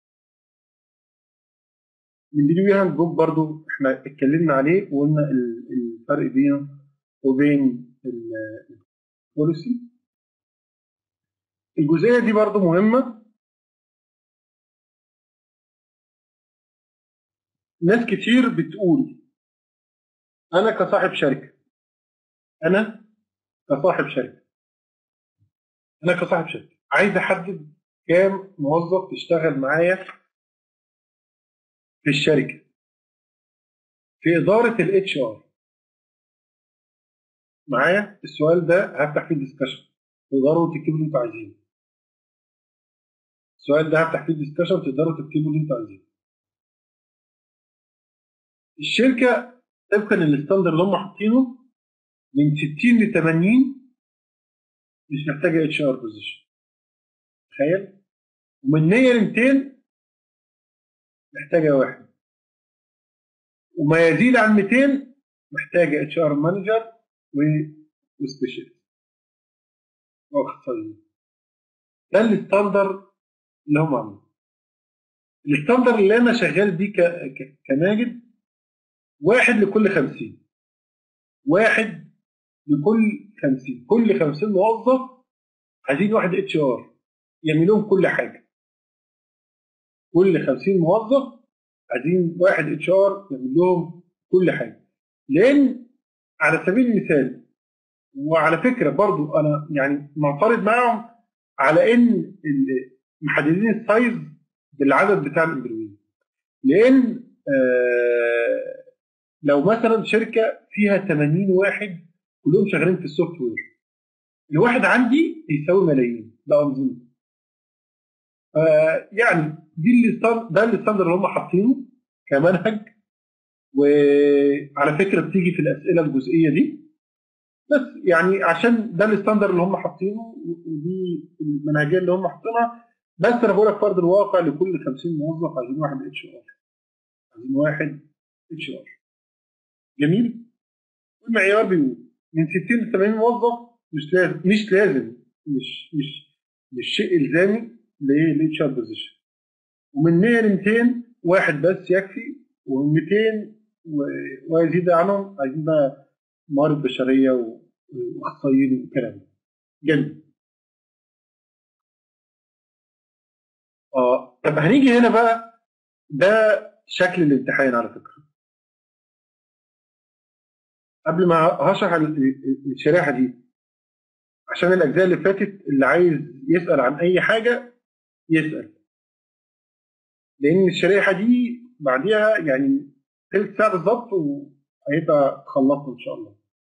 البي هاند بوك برضو احنا اتكلمنا عليه وقلنا ال- الفرق بينه وبين البوليسي الجزئيه دي برضو مهمه ناس كتير بتقول انا كصاحب شركه انا كصاحب شركه انا كصاحب شركه عايز احدد كام موظف يشتغل معايا في الشركه في اداره الاتش ار معايا السؤال ده هفتح فيه ديسكشن تقدروا تكتبوا اللي انتوا عايزينه السؤال ده هفتح فيه ديسكشن تقدروا تكتبوا اللي انتوا عايزينه الشركه طبقا للستاندرد اللي هم حاطينه من 60 ل 80 مش محتاجه اتش ار بوزيشن تخيل ومن 100 ل 200 محتاجه واحد وما يزيد عن 200 محتاجه اتش ار مانجر وسبيشالست واخصائيين ده الستاندر اللي هم عاملينه الستاندر اللي انا شغال بيه ك- ك- كماجد واحد لكل 50 واحد لكل 50 كل 50 موظف عايزين واحد اتش ار يعمل لهم كل حاجه كل 50 موظف عايزين واحد اتش ار يعمل لهم كل حاجه لان على سبيل المثال وعلى فكره برضو انا يعني معترض معاهم على ان ال- محددين السايز بالعدد بتاع الامبلويين لان آه لو مثلا شركه فيها 80 واحد كلهم شغالين في السوفت وير الواحد عندي يساوي ملايين ده انظمه آه يعني دي اللي ده الستاندر اللي هم حاطينه كمنهج وعلى فكره بتيجي في الاسئله الجزئيه دي بس يعني عشان ده الستاندر اللي هم حاطينه ودي المنهجيه اللي هم حاطينها بس انا بقول لك فرض الواقع لكل 50 موظف عايزين واحد اتش ار عايزين واحد اتش ار جميل والمعيار بيقول من 60 ل 80 موظف مش لازم مش لازم مش مش مش شيء الزامي للاتش ار بوزيشن ومن 100 ل 200 واحد بس يكفي ومن 200 و- ويزيد عنهم عايزين بقى موارد بشريه و- واخصائيين والكلام ده جميل اه طب هنيجي هنا بقى ده شكل الامتحان على فكره قبل ما هشرح ال- ال- الشريحه دي عشان الاجزاء اللي فاتت اللي عايز يسال عن اي حاجه يسال لان الشريحه دي بعديها يعني ثلث ساعه بالظبط وهيبقى خلصنا ان شاء الله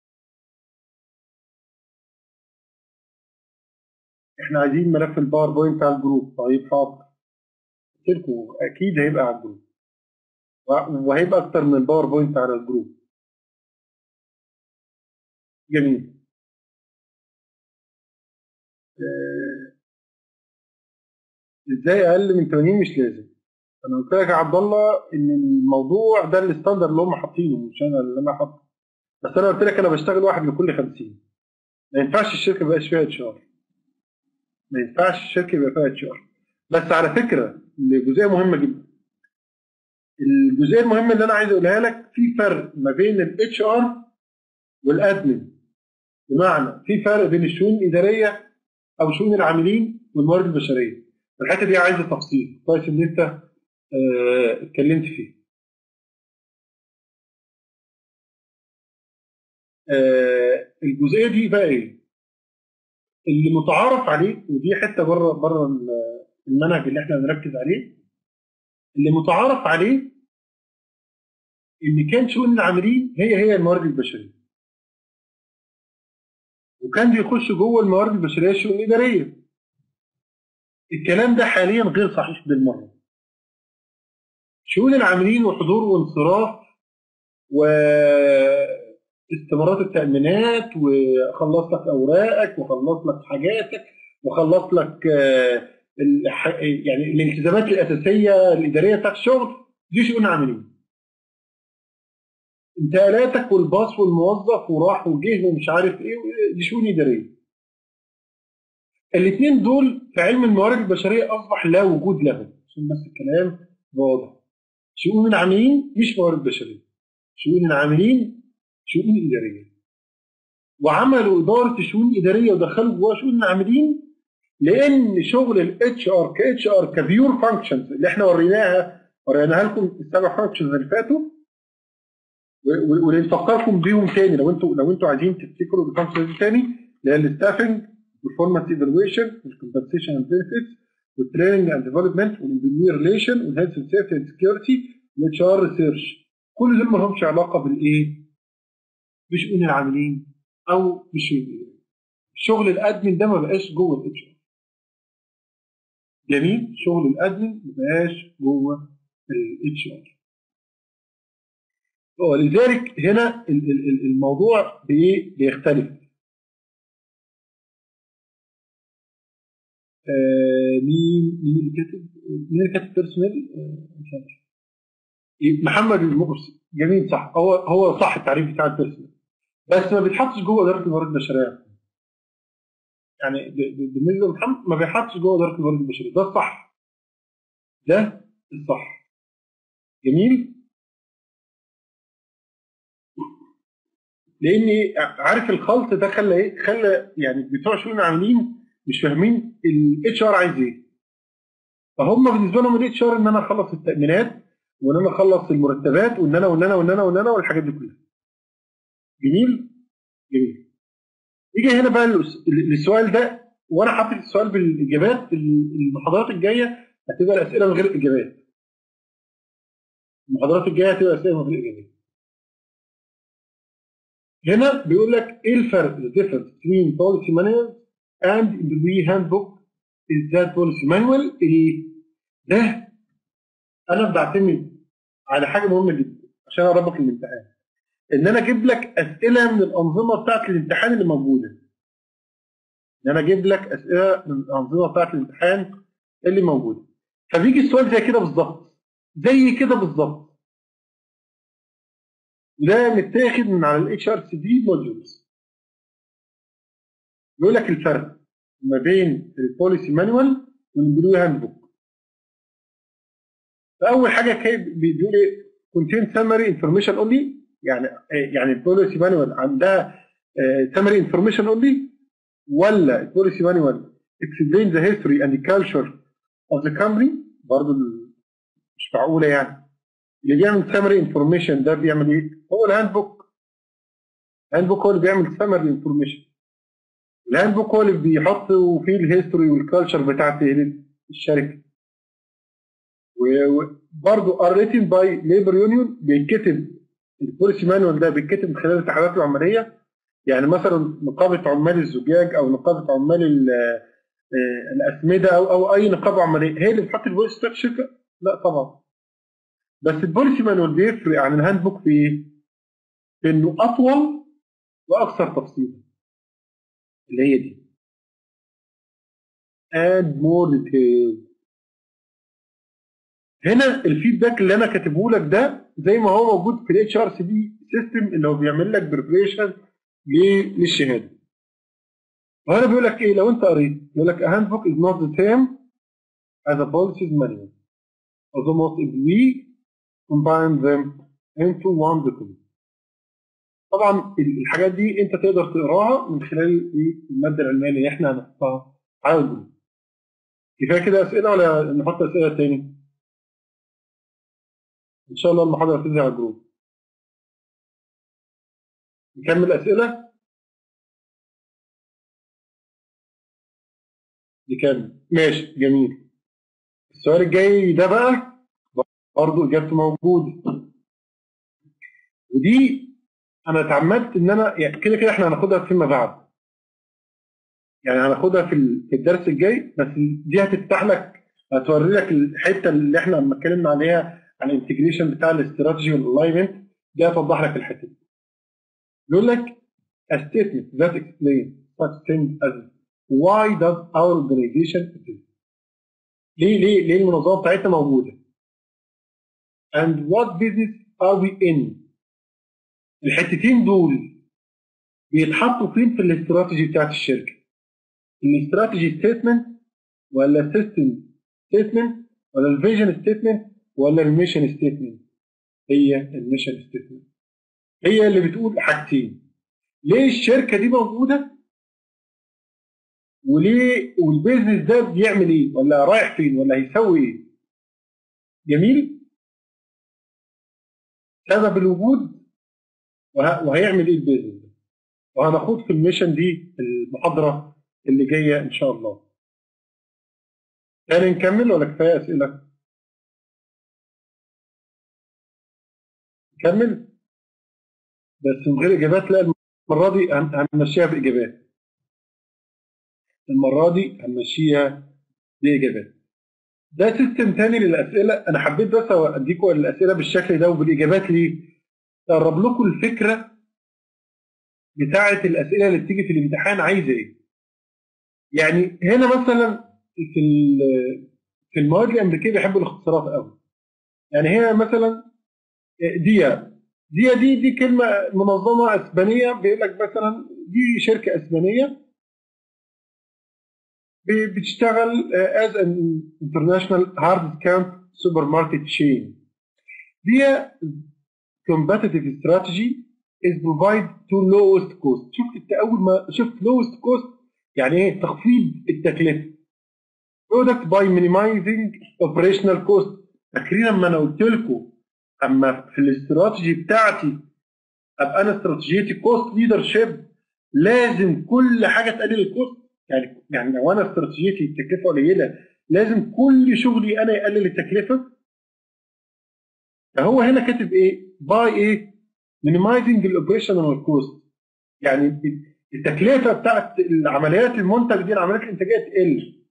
احنا عايزين ملف الباوربوينت على الجروب طيب حاضر قلت لكم اكيد هيبقى على الجروب و- وهيبقى اكتر من الباوربوينت على الجروب جميل آه، ازاي اقل من 80 مش لازم انا قلت لك يا عبد الله ان الموضوع ده الستاندر اللي هم حاطينه مش انا اللي انا حاطه بس انا قلت لك انا بشتغل واحد لكل 50 ما ينفعش الشركه ما يبقاش فيها اتش ار ما ينفعش الشركه يبقى فيها اتش ار بس على فكره لجزئيه مهمه جدا الجزئيه المهمه اللي انا عايز اقولها لك في فرق ما بين الاتش ار والادمن بمعنى في فرق بين الشؤون الاداريه او شؤون العاملين والموارد البشريه الحته دي عايزه تفصيل كويس ان انت آه، اتكلمت فيه آه، الجزئيه دي بقى ايه اللي متعارف عليه ودي حته بره بره المنهج اللي احنا بنركز عليه اللي متعارف عليه ان كان شؤون العاملين هي هي الموارد البشريه وكان بيخش جوه الموارد البشريه الشؤون الاداريه الكلام ده حاليا غير صحيح بالمره شؤون العاملين وحضور وانصراف واستمارات التأمينات وخلص لك أوراقك وخلص لك حاجاتك وخلص لك آه، الح- يعني الالتزامات الأساسية الإدارية بتاعت الشغل دي شؤون عاملين انتقالاتك والباص والموظف وراح وجه ومش عارف ايه دي شؤون إدارية الاثنين دول في علم الموارد البشرية أصبح لا وجود لهم عشان بس الكلام واضح شؤون العاملين مش موارد بشرية شؤون العاملين شؤون إدارية وعملوا إدارة شؤون إدارية ودخلوا جواها شؤون العاملين لأن شغل الاتش ار كاتش ار كبيور فانكشنز اللي احنا وريناها وريناها لكم السبع فانكشنز اللي فاتوا و- و- ونفكركم بيهم تاني لو انتوا لو انتوا عايزين تفتكروا الفانكشنز دي تاني اللي هي الستافنج والفورمانس ايفالويشن والكومبنسيشن اند بنفيتس والتريننج اند ديفلوبمنت والانفينير ريليشن والهيلث اند سيفتي اند سكيورتي والاتش ار ريسيرش كل دول ما لهمش علاقه بالايه؟ بشؤون العاملين او بشؤون الإدارة. شغل الادمن ده ما بقاش جوه الاتش ار جميل شغل الادمن ما بقاش جوه الاتش ار ولذلك هنا ال- ال- ال- الموضوع بإيه؟ بيختلف آه، مين مين اللي كاتب مين اللي كاتب بيرسونال آه، مش عارف إيه، محمد المقرسي جميل صح هو هو صح التعريف بتاع البيرسونال بس ما بيتحطش جوه اداره الموارد البشريه يعني ب- ب- بالنسبه لمحمد ما بيحطش جوه اداره الموارد البشريه ده الصح ده الصح جميل لان عارف الخلط ده خلى ايه خلى يعني بتوع شؤون العاملين مش فاهمين الاتش ار عايز ايه فهم بالنسبه لهم الاتش ار ان انا اخلص التامينات وان انا اخلص المرتبات وان انا وان انا وان انا وان انا والحاجات دي كلها جميل جميل يجي هنا بقى للس- للسؤال ده وانا حاطط السؤال بالاجابات المحاضرات الجايه هتبقى الاسئله من غير اجابات المحاضرات الجايه هتبقى اسئله من غير اجابات هنا بيقول لك ايه الفرق the difference between policy manual and employee handbook is that policy manual ايه ده انا بعتمد على حاجه مهمه جدا عشان اقربك الامتحان ان انا اجيب لك اسئله من الانظمه بتاعت الامتحان اللي موجوده ان انا اجيب لك اسئله من الانظمه بتاعت الامتحان اللي موجوده فبيجي السؤال زي كده بالظبط زي كده بالظبط ده متاخد من على الاتش ار سي دي موديولز بيقول لك الفرق ما بين البوليسي مانوال والبلو هاند بوك فاول حاجه كان بيقول ايه كونتين سمري انفورميشن اونلي يعني يعني البوليسي مانوال عندها سمري انفورميشن اونلي ولا البوليسي مانوال explain the history and the culture of the company برضه مش معقوله يعني اللي بيعمل سمري انفورميشن ده بيعمل ايه؟ هو الهاند بوك الهاند بوك هو اللي بيعمل سمري انفورميشن الهاند بوك هو اللي بيحط فيه الهيستوري والكالتشر بتاعت الشركه وبرضه ار ريتن باي ليبر يونيون بيتكتب البوليسي مانوال ده بيتكتب من خلال الاتحادات العماليه يعني مثلا نقابه عمال الزجاج او نقابه عمال الاسمده او او اي نقابه عماليه هي اللي بتحط البوليسي بتاعت الشركه؟ لا طبعا بس البوليسي مانوال بيفرق عن الهاند بوك في ايه؟ في انه اطول واكثر تفصيلا اللي هي دي add more detail هنا الفيدباك اللي انا كاتبه لك ده زي ما هو موجود في الاتش ار سي بي سيستم اللي هو بيعمل لك بريبريشن للشهاده وهنا بيقول لك ايه لو انت قريت بيقول لك a handbook is not the same as a policies manual although most if we combine them into one document طبعا الحاجات دي انت تقدر تقراها من خلال الماده العلميه اللي احنا هنحطها على الجروب كفايه كده اسئله ولا نحط اسئله تاني ان شاء الله المحاضره هتنزل على الجروب نكمل اسئله نكمل ماشي جميل السؤال الجاي ده بقى برضه اجابته موجوده ودي انا اتعمدت ان انا يعني كده كده احنا هناخدها فيما بعد يعني هناخدها في الدرس الجاي بس دي هتفتح لك هتوري لك الحته اللي احنا لما اتكلمنا عليها عن الانتجريشن بتاع الاستراتيجي والالاينمنت دي هتوضح لك الحته دي يقول لك a statement that explains such things as why does our organization exist ليه ليه ليه المنظمه بتاعتنا موجوده and what business are we in الحتتين دول بيتحطوا فين في الاستراتيجي بتاعت الشركه الاستراتيجي ستيتمنت ولا السيستم ستيتمنت ولا الفيجن ستيتمنت ولا الميشن ستيتمنت هي الميشن ستيتمنت هي اللي بتقول حاجتين ليه الشركه دي موجوده وليه والبيزنس ده بيعمل ايه ولا رايح فين ولا هيسوي ايه جميل سبب الوجود وهيعمل ايه البيزنس ده وهناخد في الميشن دي المحاضره اللي جايه ان شاء الله تاني نكمل ولا كفايه اسئله نكمل بس من غير اجابات لا المره دي هنمشيها باجابات المره دي هنمشيها باجابات ده سيستم تاني للاسئله انا حبيت بس اديكم الاسئله بالشكل ده وبالاجابات ليه تقرب لكم الفكره بتاعه الاسئله اللي بتيجي في الامتحان عايزه ايه يعني هنا مثلا في في المواد الامريكيه بيحبوا الاختصارات قوي يعني هي مثلا ديا ديا دي دي كلمه منظمه اسبانيه بيقول لك مثلا دي شركه اسبانيه بتشتغل از ان انترناشونال هارد كامب سوبر ماركت تشين دي competitive strategy is provide to lowest cost شفت انت اول ما شفت lowest cost يعني ايه تخفيض التكلفه product by minimizing operational cost فاكرين لما انا قلت لكم اما في الاستراتيجي بتاعتي ابقى انا استراتيجيتي كوست ليدرشيب لازم كل حاجه تقلل الكوست يعني يعني لو انا استراتيجيتي التكلفه قليله لازم كل شغلي انا يقلل التكلفه فهو هنا كاتب ايه باي ايه minimizing الاوبريشنال كوست يعني التكلفه بتاعت العمليات المنتج دي العمليات الانتاجيه تقل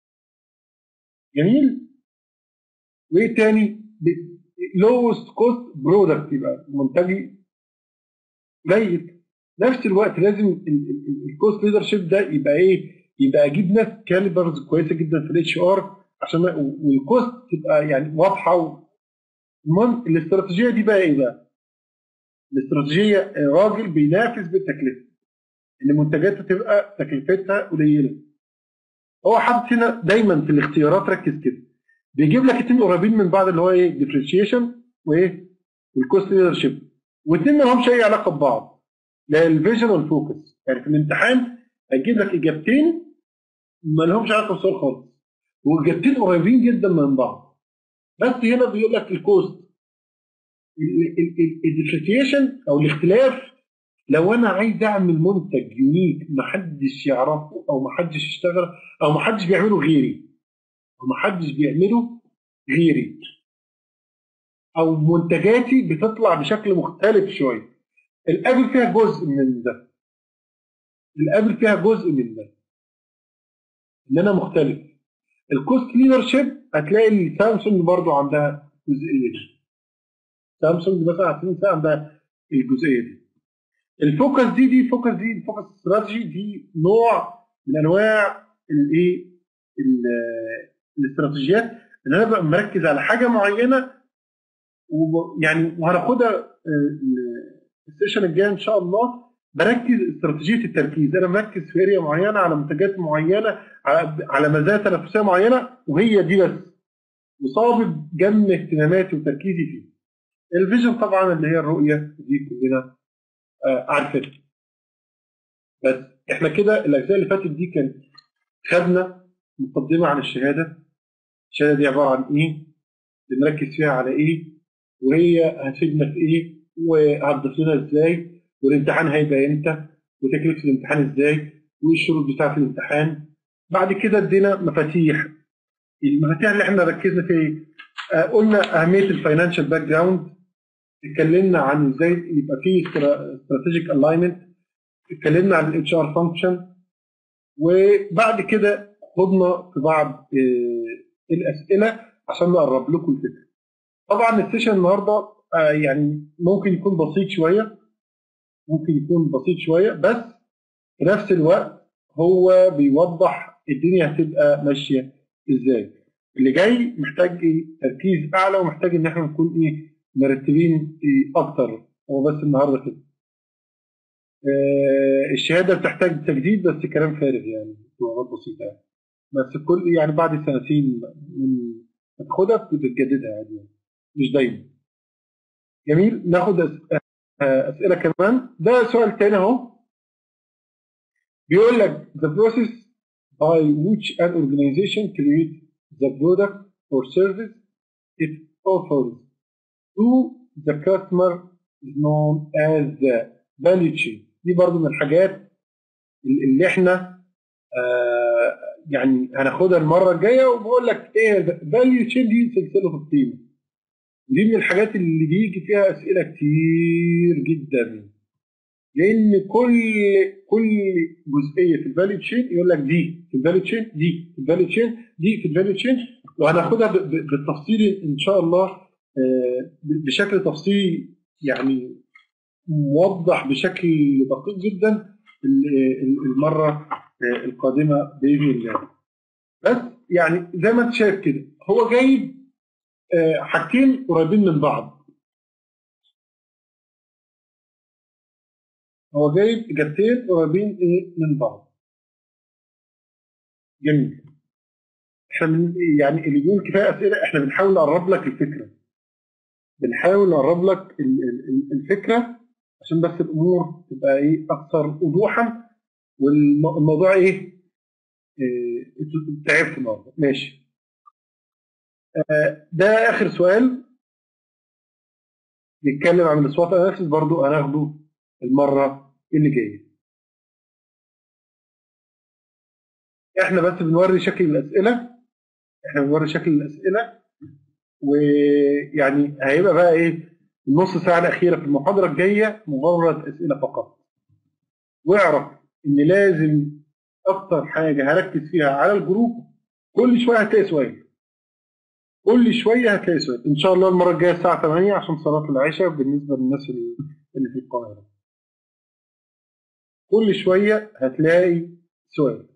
جميل وايه تاني لوست كوست برودكت يبقى منتجي قليل نفس الوقت لازم الكوست ليدرشيب ده يبقى ايه يبقى اجيب ناس كاليبرز كويسه جدا في الاتش ار عشان والكوست تبقى يعني واضحه المهم الاستراتيجيه دي بقى ايه بقى؟ الاستراتيجيه راجل بينافس بالتكلفه ان منتجاته تبقى تكلفتها قليله هو حاطط هنا دايما في الاختيارات ركز كده بيجيب لك اتنين قريبين من بعض اللي هو ايه ديفرنشيشن وايه والكوست ليدرشيب واثنين ما لهمش اي علاقه ببعض لا الفيجن والفوكس يعني في الامتحان هيجيب لك اجابتين ما لهمش علاقه بالسؤال خالص واجابتين قريبين جدا من بعض بس هنا بيقول لك الكوست الديفرنشيشن او الاختلاف لو انا عايز اعمل منتج يونيك محدش يعرفه او محدش يشتغل او محدش بيعمله غيري او محدش بيعمله غيري او منتجاتي بتطلع بشكل مختلف شويه الابل فيها جزء من ده الابل فيها جزء من ده ان انا مختلف الكوست ليدرشيب هتلاقي سامسونج برضو عندها الجزئيه دي سامسونج مثلا على سبيل المثال عندها الجزئيه دي الفوكس دي دي فوكس دي الفوكس استراتيجي دي نوع من انواع الايه ال- الاستراتيجيات ان انا ببقى مركز على حاجه معينه ويعني وهناخدها آه، ال- السيشن الجاي ان شاء الله بركز استراتيجيه التركيز انا مركز في اريا معينه على منتجات معينه على على مزايا تنافسيه معينه وهي دي بس وصابب جم اهتماماتي وتركيزي فيه الفيجن طبعا اللي هي الرؤيه دي كلنا آه، عارفينها بس احنا كده الاجزاء اللي فاتت دي كان خدنا مقدمه عن الشهاده الشهاده دي عباره عن ايه بنركز فيها على ايه وهي هتفيدنا في ايه وهتضيف لنا ازاي والامتحان هيبقى امتى وتكلفه الامتحان ازاي وايه الشروط بتاعه الامتحان بعد كده ادينا مفاتيح المفاتيح اللي احنا ركزنا فيها ايه آه، قلنا اهميه الفاينانشال باك جراوند اتكلمنا عن ازاي يبقى في استراتيجيك الاينمنت اتكلمنا عن الاتش ار فانكشن وبعد كده خدنا في بعض آه، الاسئله عشان نقرب لكم الفكره. طبعا السيشن النهارده آه، يعني ممكن يكون بسيط شويه ممكن يكون بسيط شويه بس في نفس الوقت هو بيوضح الدنيا هتبقى ماشيه ازاي. اللي جاي محتاج ايه تركيز اعلى ومحتاج ان احنا نكون ايه مرتبين إيه اكتر هو بس النهارده كده. آه، الشهاده بتحتاج تجديد بس كلام فارغ يعني حاجات بسيطه يعني. بس كل يعني بعد سنتين من ما تاخدها بتجددها عادي يعني. مش دايما جميل ناخد أس- آه، اسئله كمان ده سؤال تاني اهو بيقول لك the process by which an organization creates the product or service it offers to the customer is known as the value chain دي برضو من الحاجات اللي احنا آه يعني هناخدها المره الجايه وبقول لك ايه فاليو تشين دي سلسله القيمه دي من الحاجات اللي بيجي فيها اسئله كتير جدا لان كل كل جزئيه في الفاليو تشين يقول لك دي في الفاليو تشين دي في الفاليو تشين دي في الفاليو تشين وهناخدها ب- ب- بالتفصيل ان شاء الله آه، ب- بشكل تفصيلي يعني موضح بشكل دقيق جدا ال- ال- المره آه، القادمه باذن الله بس يعني زي ما انت شايف كده هو جايب آه، حاجتين قريبين من بعض هو جايب اجابتين قريبين ايه من بعض جميل احنا من يعني اللي بيقول كفايه اسئله احنا بنحاول نقرب لك الفكره بنحاول نقرب لك ال- ال- ال- الفكره عشان بس الامور تبقى ايه اكثر وضوحا والموضوع ايه, إيه انتوا تعبتوا النهارده ماشي آه، ده اخر سؤال بيتكلم عن السوات اناليسيس برضو هناخده المره اللي جايه احنا بس بنوري شكل الاسئله احنا بنوري شكل الاسئله ويعني هيبقى بقى ايه النص ساعه الاخيره في المحاضره الجايه مجرد اسئله فقط واعرف ان لازم اكتر حاجه هركز فيها على الجروب كل شويه هتلاقي سؤال كل شويه هتلاقي سؤال ان شاء الله المره الجايه الساعه 8 عشان صلاه العشاء بالنسبه للناس اللي اللي في القاهره كل شويه هتلاقي سؤال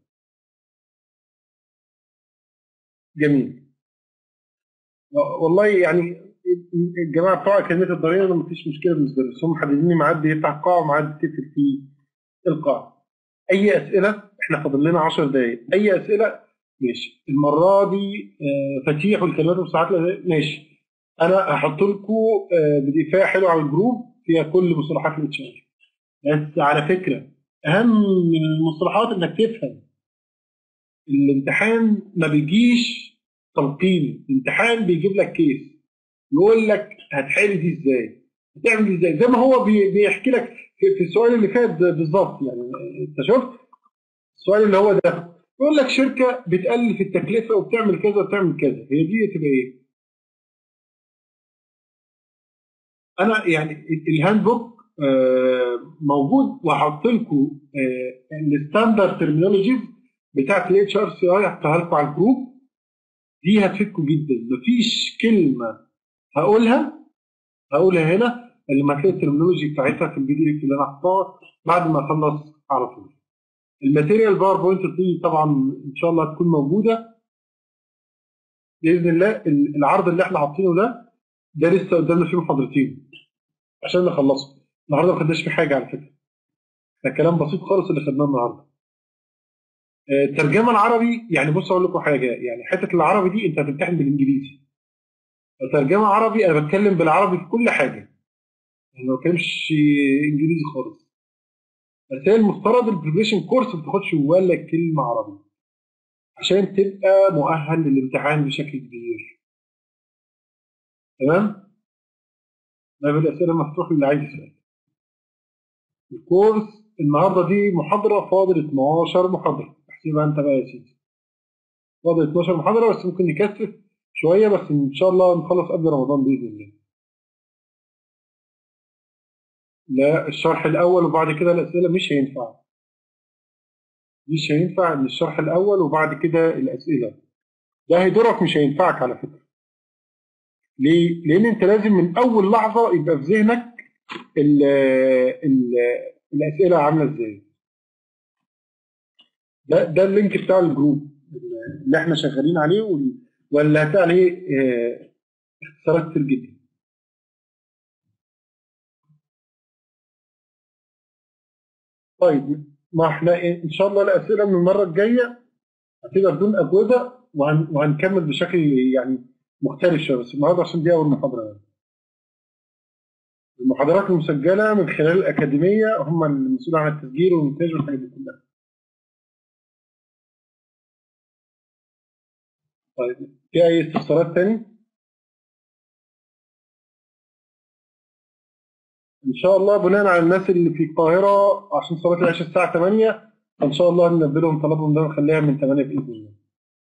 جميل والله يعني الجماعه بتوع اكاديميه الضريبه ما فيش مشكله بالنسبه لهم بس هم محددين لي ميعاد يفتح القاعه وميعاد تقفل فيه القاعه اي اسئله احنا فاضل لنا 10 دقائق اي اسئله ماشي المره دي آه، فتيح والكلمات والساعات ماشي انا هحط لكم بدفاع حلو على الجروب فيها كل مصطلحات الاتش ار بس على فكره اهم من المصطلحات انك تفهم الامتحان ما بيجيش تلقين الامتحان بيجيب لك كيس يقول لك هتحل دي ازاي هتعمل دي ازاي زي ما هو بي- بيحكي لك في في السؤال اللي فات ده بالظبط يعني انت شفت السؤال اللي هو ده يقول لك شركه بتقلل في التكلفه وبتعمل كذا وبتعمل كذا هي دي تبقى ايه؟ انا يعني ال- الهاند بوك آه، موجود وهحط لكم الستاندرد ترمينولوجيز بتاعت الاتش ار سي اي هحطها لكم على الجروب دي هتفيدكم جدا مفيش كلمه هقولها هقولها هنا اللي ما هتلاقي الترمينولوجي بتاعتها في البي دي اف اللي انا حطها بعد ما اخلص على طول الماتيريال باوربوينت دي طبعا ان شاء الله هتكون موجوده باذن الله ال- العرض اللي احنا حاطينه ده ده لسه قدامنا فيه محاضرتين عشان نخلصه النهارده ما خدناش فيه حاجه على فكره ده كلام بسيط خالص اللي خدناه النهارده آه، الترجمه العربي يعني بص اقول لكم حاجه يعني حته العربي دي انت هتمتحن بالانجليزي الترجمه عربي انا بتكلم بالعربي في كل حاجه يعني ما بتكلمش انجليزي خالص بس هي المفترض البريبريشن كورس ما تاخدش ولا كلمه عربي عشان تبقى مؤهل للامتحان بشكل كبير تمام باب الاسئله مفتوح للي عايز يسال الكورس النهارده دي محاضره فاضل 12 محاضره احسبها انت بقى يا سيدي فاضل 12 محاضره بس ممكن نكثف شويه بس ان شاء الله نخلص قبل رمضان باذن الله لا الشرح الاول وبعد كده الاسئله مش هينفع مش هينفع ان الشرح الاول وبعد كده الاسئله ده هيدورك مش هينفعك على فكره ليه؟ لان انت لازم من اول لحظه يبقى في ذهنك ال ال الاسئله عامله ازاي ده ده اللينك بتاع الجروب اللي احنا شغالين عليه وال- واللي هتلاقي عليه آه، اختصارات كتير جدا طيب ما احنا إيه، ان شاء الله الاسئله من المره الجايه هتبقى بدون اجوبه وهن وهنكمل بشكل يعني مختلف شويه بس النهارده عشان دي اول محاضره يعني. المحاضرات المسجله من خلال الاكاديميه هم المسؤولين عن التسجيل والمونتاج والحاجات دي كلها. طيب في اي استفسارات تاني؟ ان شاء الله بناء على الناس اللي في القاهره عشان صلاه العشاء الساعه 8 فان شاء الله ننبه لهم طلبهم ده ونخليها من 8 باذن الله.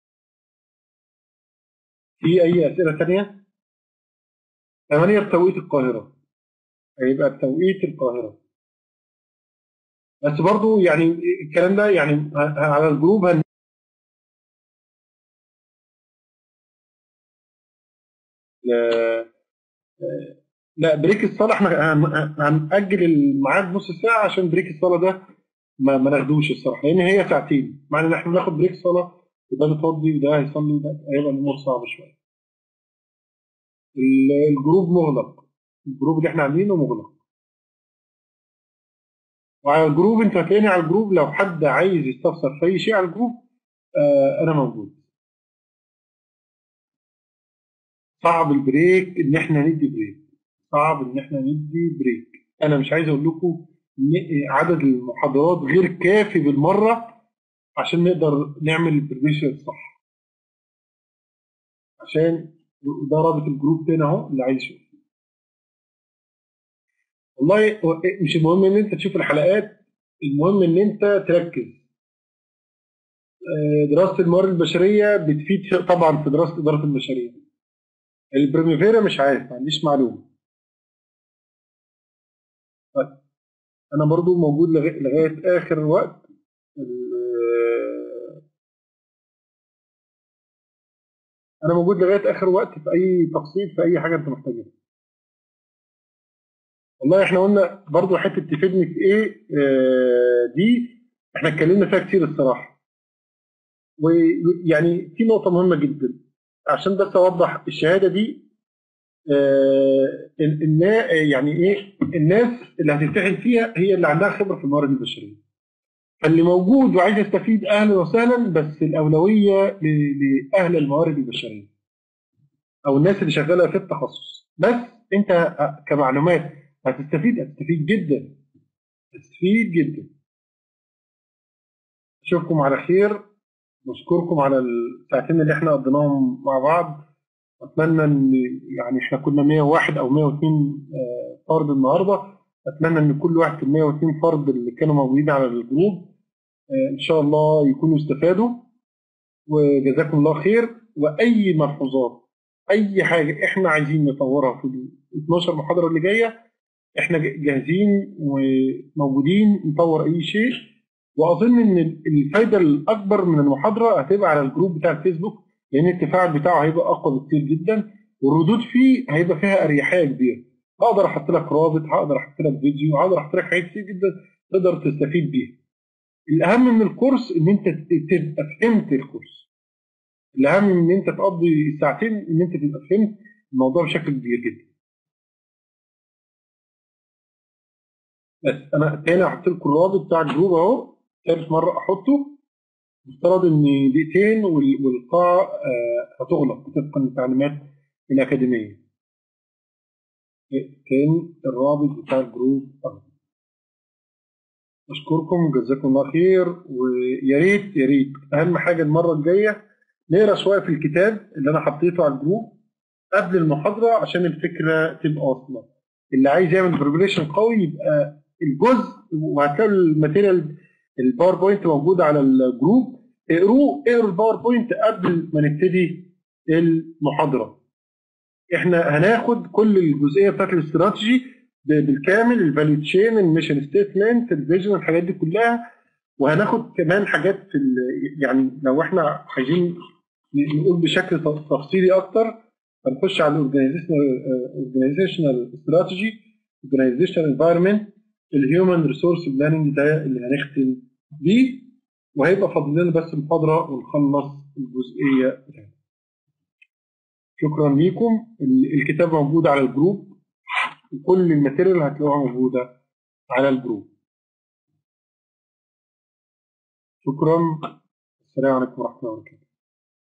في اي اسئله تانيه؟ 8 بتوقيت القاهره. هيبقى بتوقيت القاهره. بس برضو يعني الكلام ده يعني ه- على الجروب هن... لا- لا بريك الصلاه احنا هن- هنأجل الميعاد نص ساعه عشان بريك الصلاه ده ما, ما ناخدوش الصراحه لان هي ساعتين معنى ان احنا ناخد بريك صلاه وده بتفضي وده هيصلي وده هيبقى الامور صعبه شويه. ال- الجروب مغلق الجروب اللي احنا عاملينه مغلق. وعلى الجروب انت هتلاقيني على الجروب لو حد عايز يستفسر في اي شيء على الجروب آه انا موجود. صعب البريك ان احنا ندي بريك. صعب ان احنا ندي بريك. انا مش عايز اقول لكم ن- عدد المحاضرات غير كافي بالمره عشان نقدر نعمل البريبريشن الصح. عشان ده رابط الجروب تاني اهو اللي عايز يشوف. والله هو مش المهم ان انت تشوف الحلقات المهم ان انت تركز. آه، دراسه الموارد البشريه بتفيد طبعا في دراسه اداره المشاريع. البريميفيرا مش عارف ما عنديش معلومه. طيب انا برضو موجود لغايه لغاية اخر وقت ال- انا موجود لغايه اخر وقت في اي تفصيل في اي حاجه انت محتاجها والله احنا قلنا برضو حته تفيدني في ايه آه، دي احنا اتكلمنا فيها كتير الصراحه ويعني في نقطه مهمه جدا عشان بس اوضح الشهاده دي آه، ال- النا- يعني ايه الناس اللي هتمتحن فيها هي اللي عندها خبره في الموارد البشريه فاللي موجود وعايز يستفيد اهلا وسهلا بس الاولويه ل- لاهل الموارد البشريه او الناس اللي شغاله في التخصص بس انت كمعلومات هتستفيد هتستفيد جدا هتستفيد جدا اشوفكم على خير نشكركم على الساعتين اللي احنا قضيناهم مع بعض اتمنى ان يعني احنا كنا 101 او 102 آه، فرد النهارده اتمنى ان كل واحد في ال 102 فرد اللي كانوا موجودين على الجروب آه، ان شاء الله يكونوا استفادوا وجزاكم الله خير واي ملحوظات اي حاجه احنا عايزين نطورها في ال 12 محاضره اللي جايه احنا جاهزين وموجودين نطور اي شيء واظن ان الفايده الاكبر من المحاضره هتبقى على الجروب بتاع الفيسبوك لان التفاعل بتاعه هيبقى اقوى بكتير جدا والردود فيه هيبقى فيها اريحيه كبيره هقدر احط لك رابط هقدر احط لك فيديو هقدر احط لك حاجات كتير جدا تقدر تستفيد بيها الاهم من الكورس ان انت تبقى فهمت الكورس الاهم من ان انت تقضي الساعتين ان انت تبقى فهمت الموضوع بشكل كبير جدا بس انا تاني هحط لكم الرابط بتاع الجروب اهو ثالث مره احطه مفترض ان دقيقتين وال- والقاعه آه، هتغلق طبقا للتعليمات الاكاديميه كان الرابط بتاع الجروب اهو اشكركم جزاكم الله خير ويا ريت يا ريت اهم حاجه المره الجايه نقرا شويه في الكتاب اللي انا حطيته على الجروب قبل المحاضره عشان الفكره تبقى واصله اللي عايز يعمل بريبريشن قوي يبقى الجزء وهتلاقوا الماتيريال الباوربوينت موجود على الجروب اقروه اقروا الباوربوينت قبل ما نبتدي المحاضره احنا هناخد كل الجزئيه بتاعت الاستراتيجي ب- بالكامل الفاليو تشين الميشن ستيتمنت الفيجن الحاجات دي كلها وهناخد كمان حاجات في ال- يعني لو احنا عايزين ن- نقول بشكل ت- تفصيلي اكتر هنخش على الاورجنايزيشنال استراتيجي اورجنايزيشنال انفايرمنت الهيومن ريسورس بلاننج ده اللي هنختم بيه وهيبقى فاضل لنا بس محاضره ونخلص الجزئيه بتاعتنا شكرا ليكم ال- الكتاب موجود على الجروب وكل الماتيريال هتلاقوها موجوده على الجروب شكرا السلام عليكم ورحمه الله وبركاته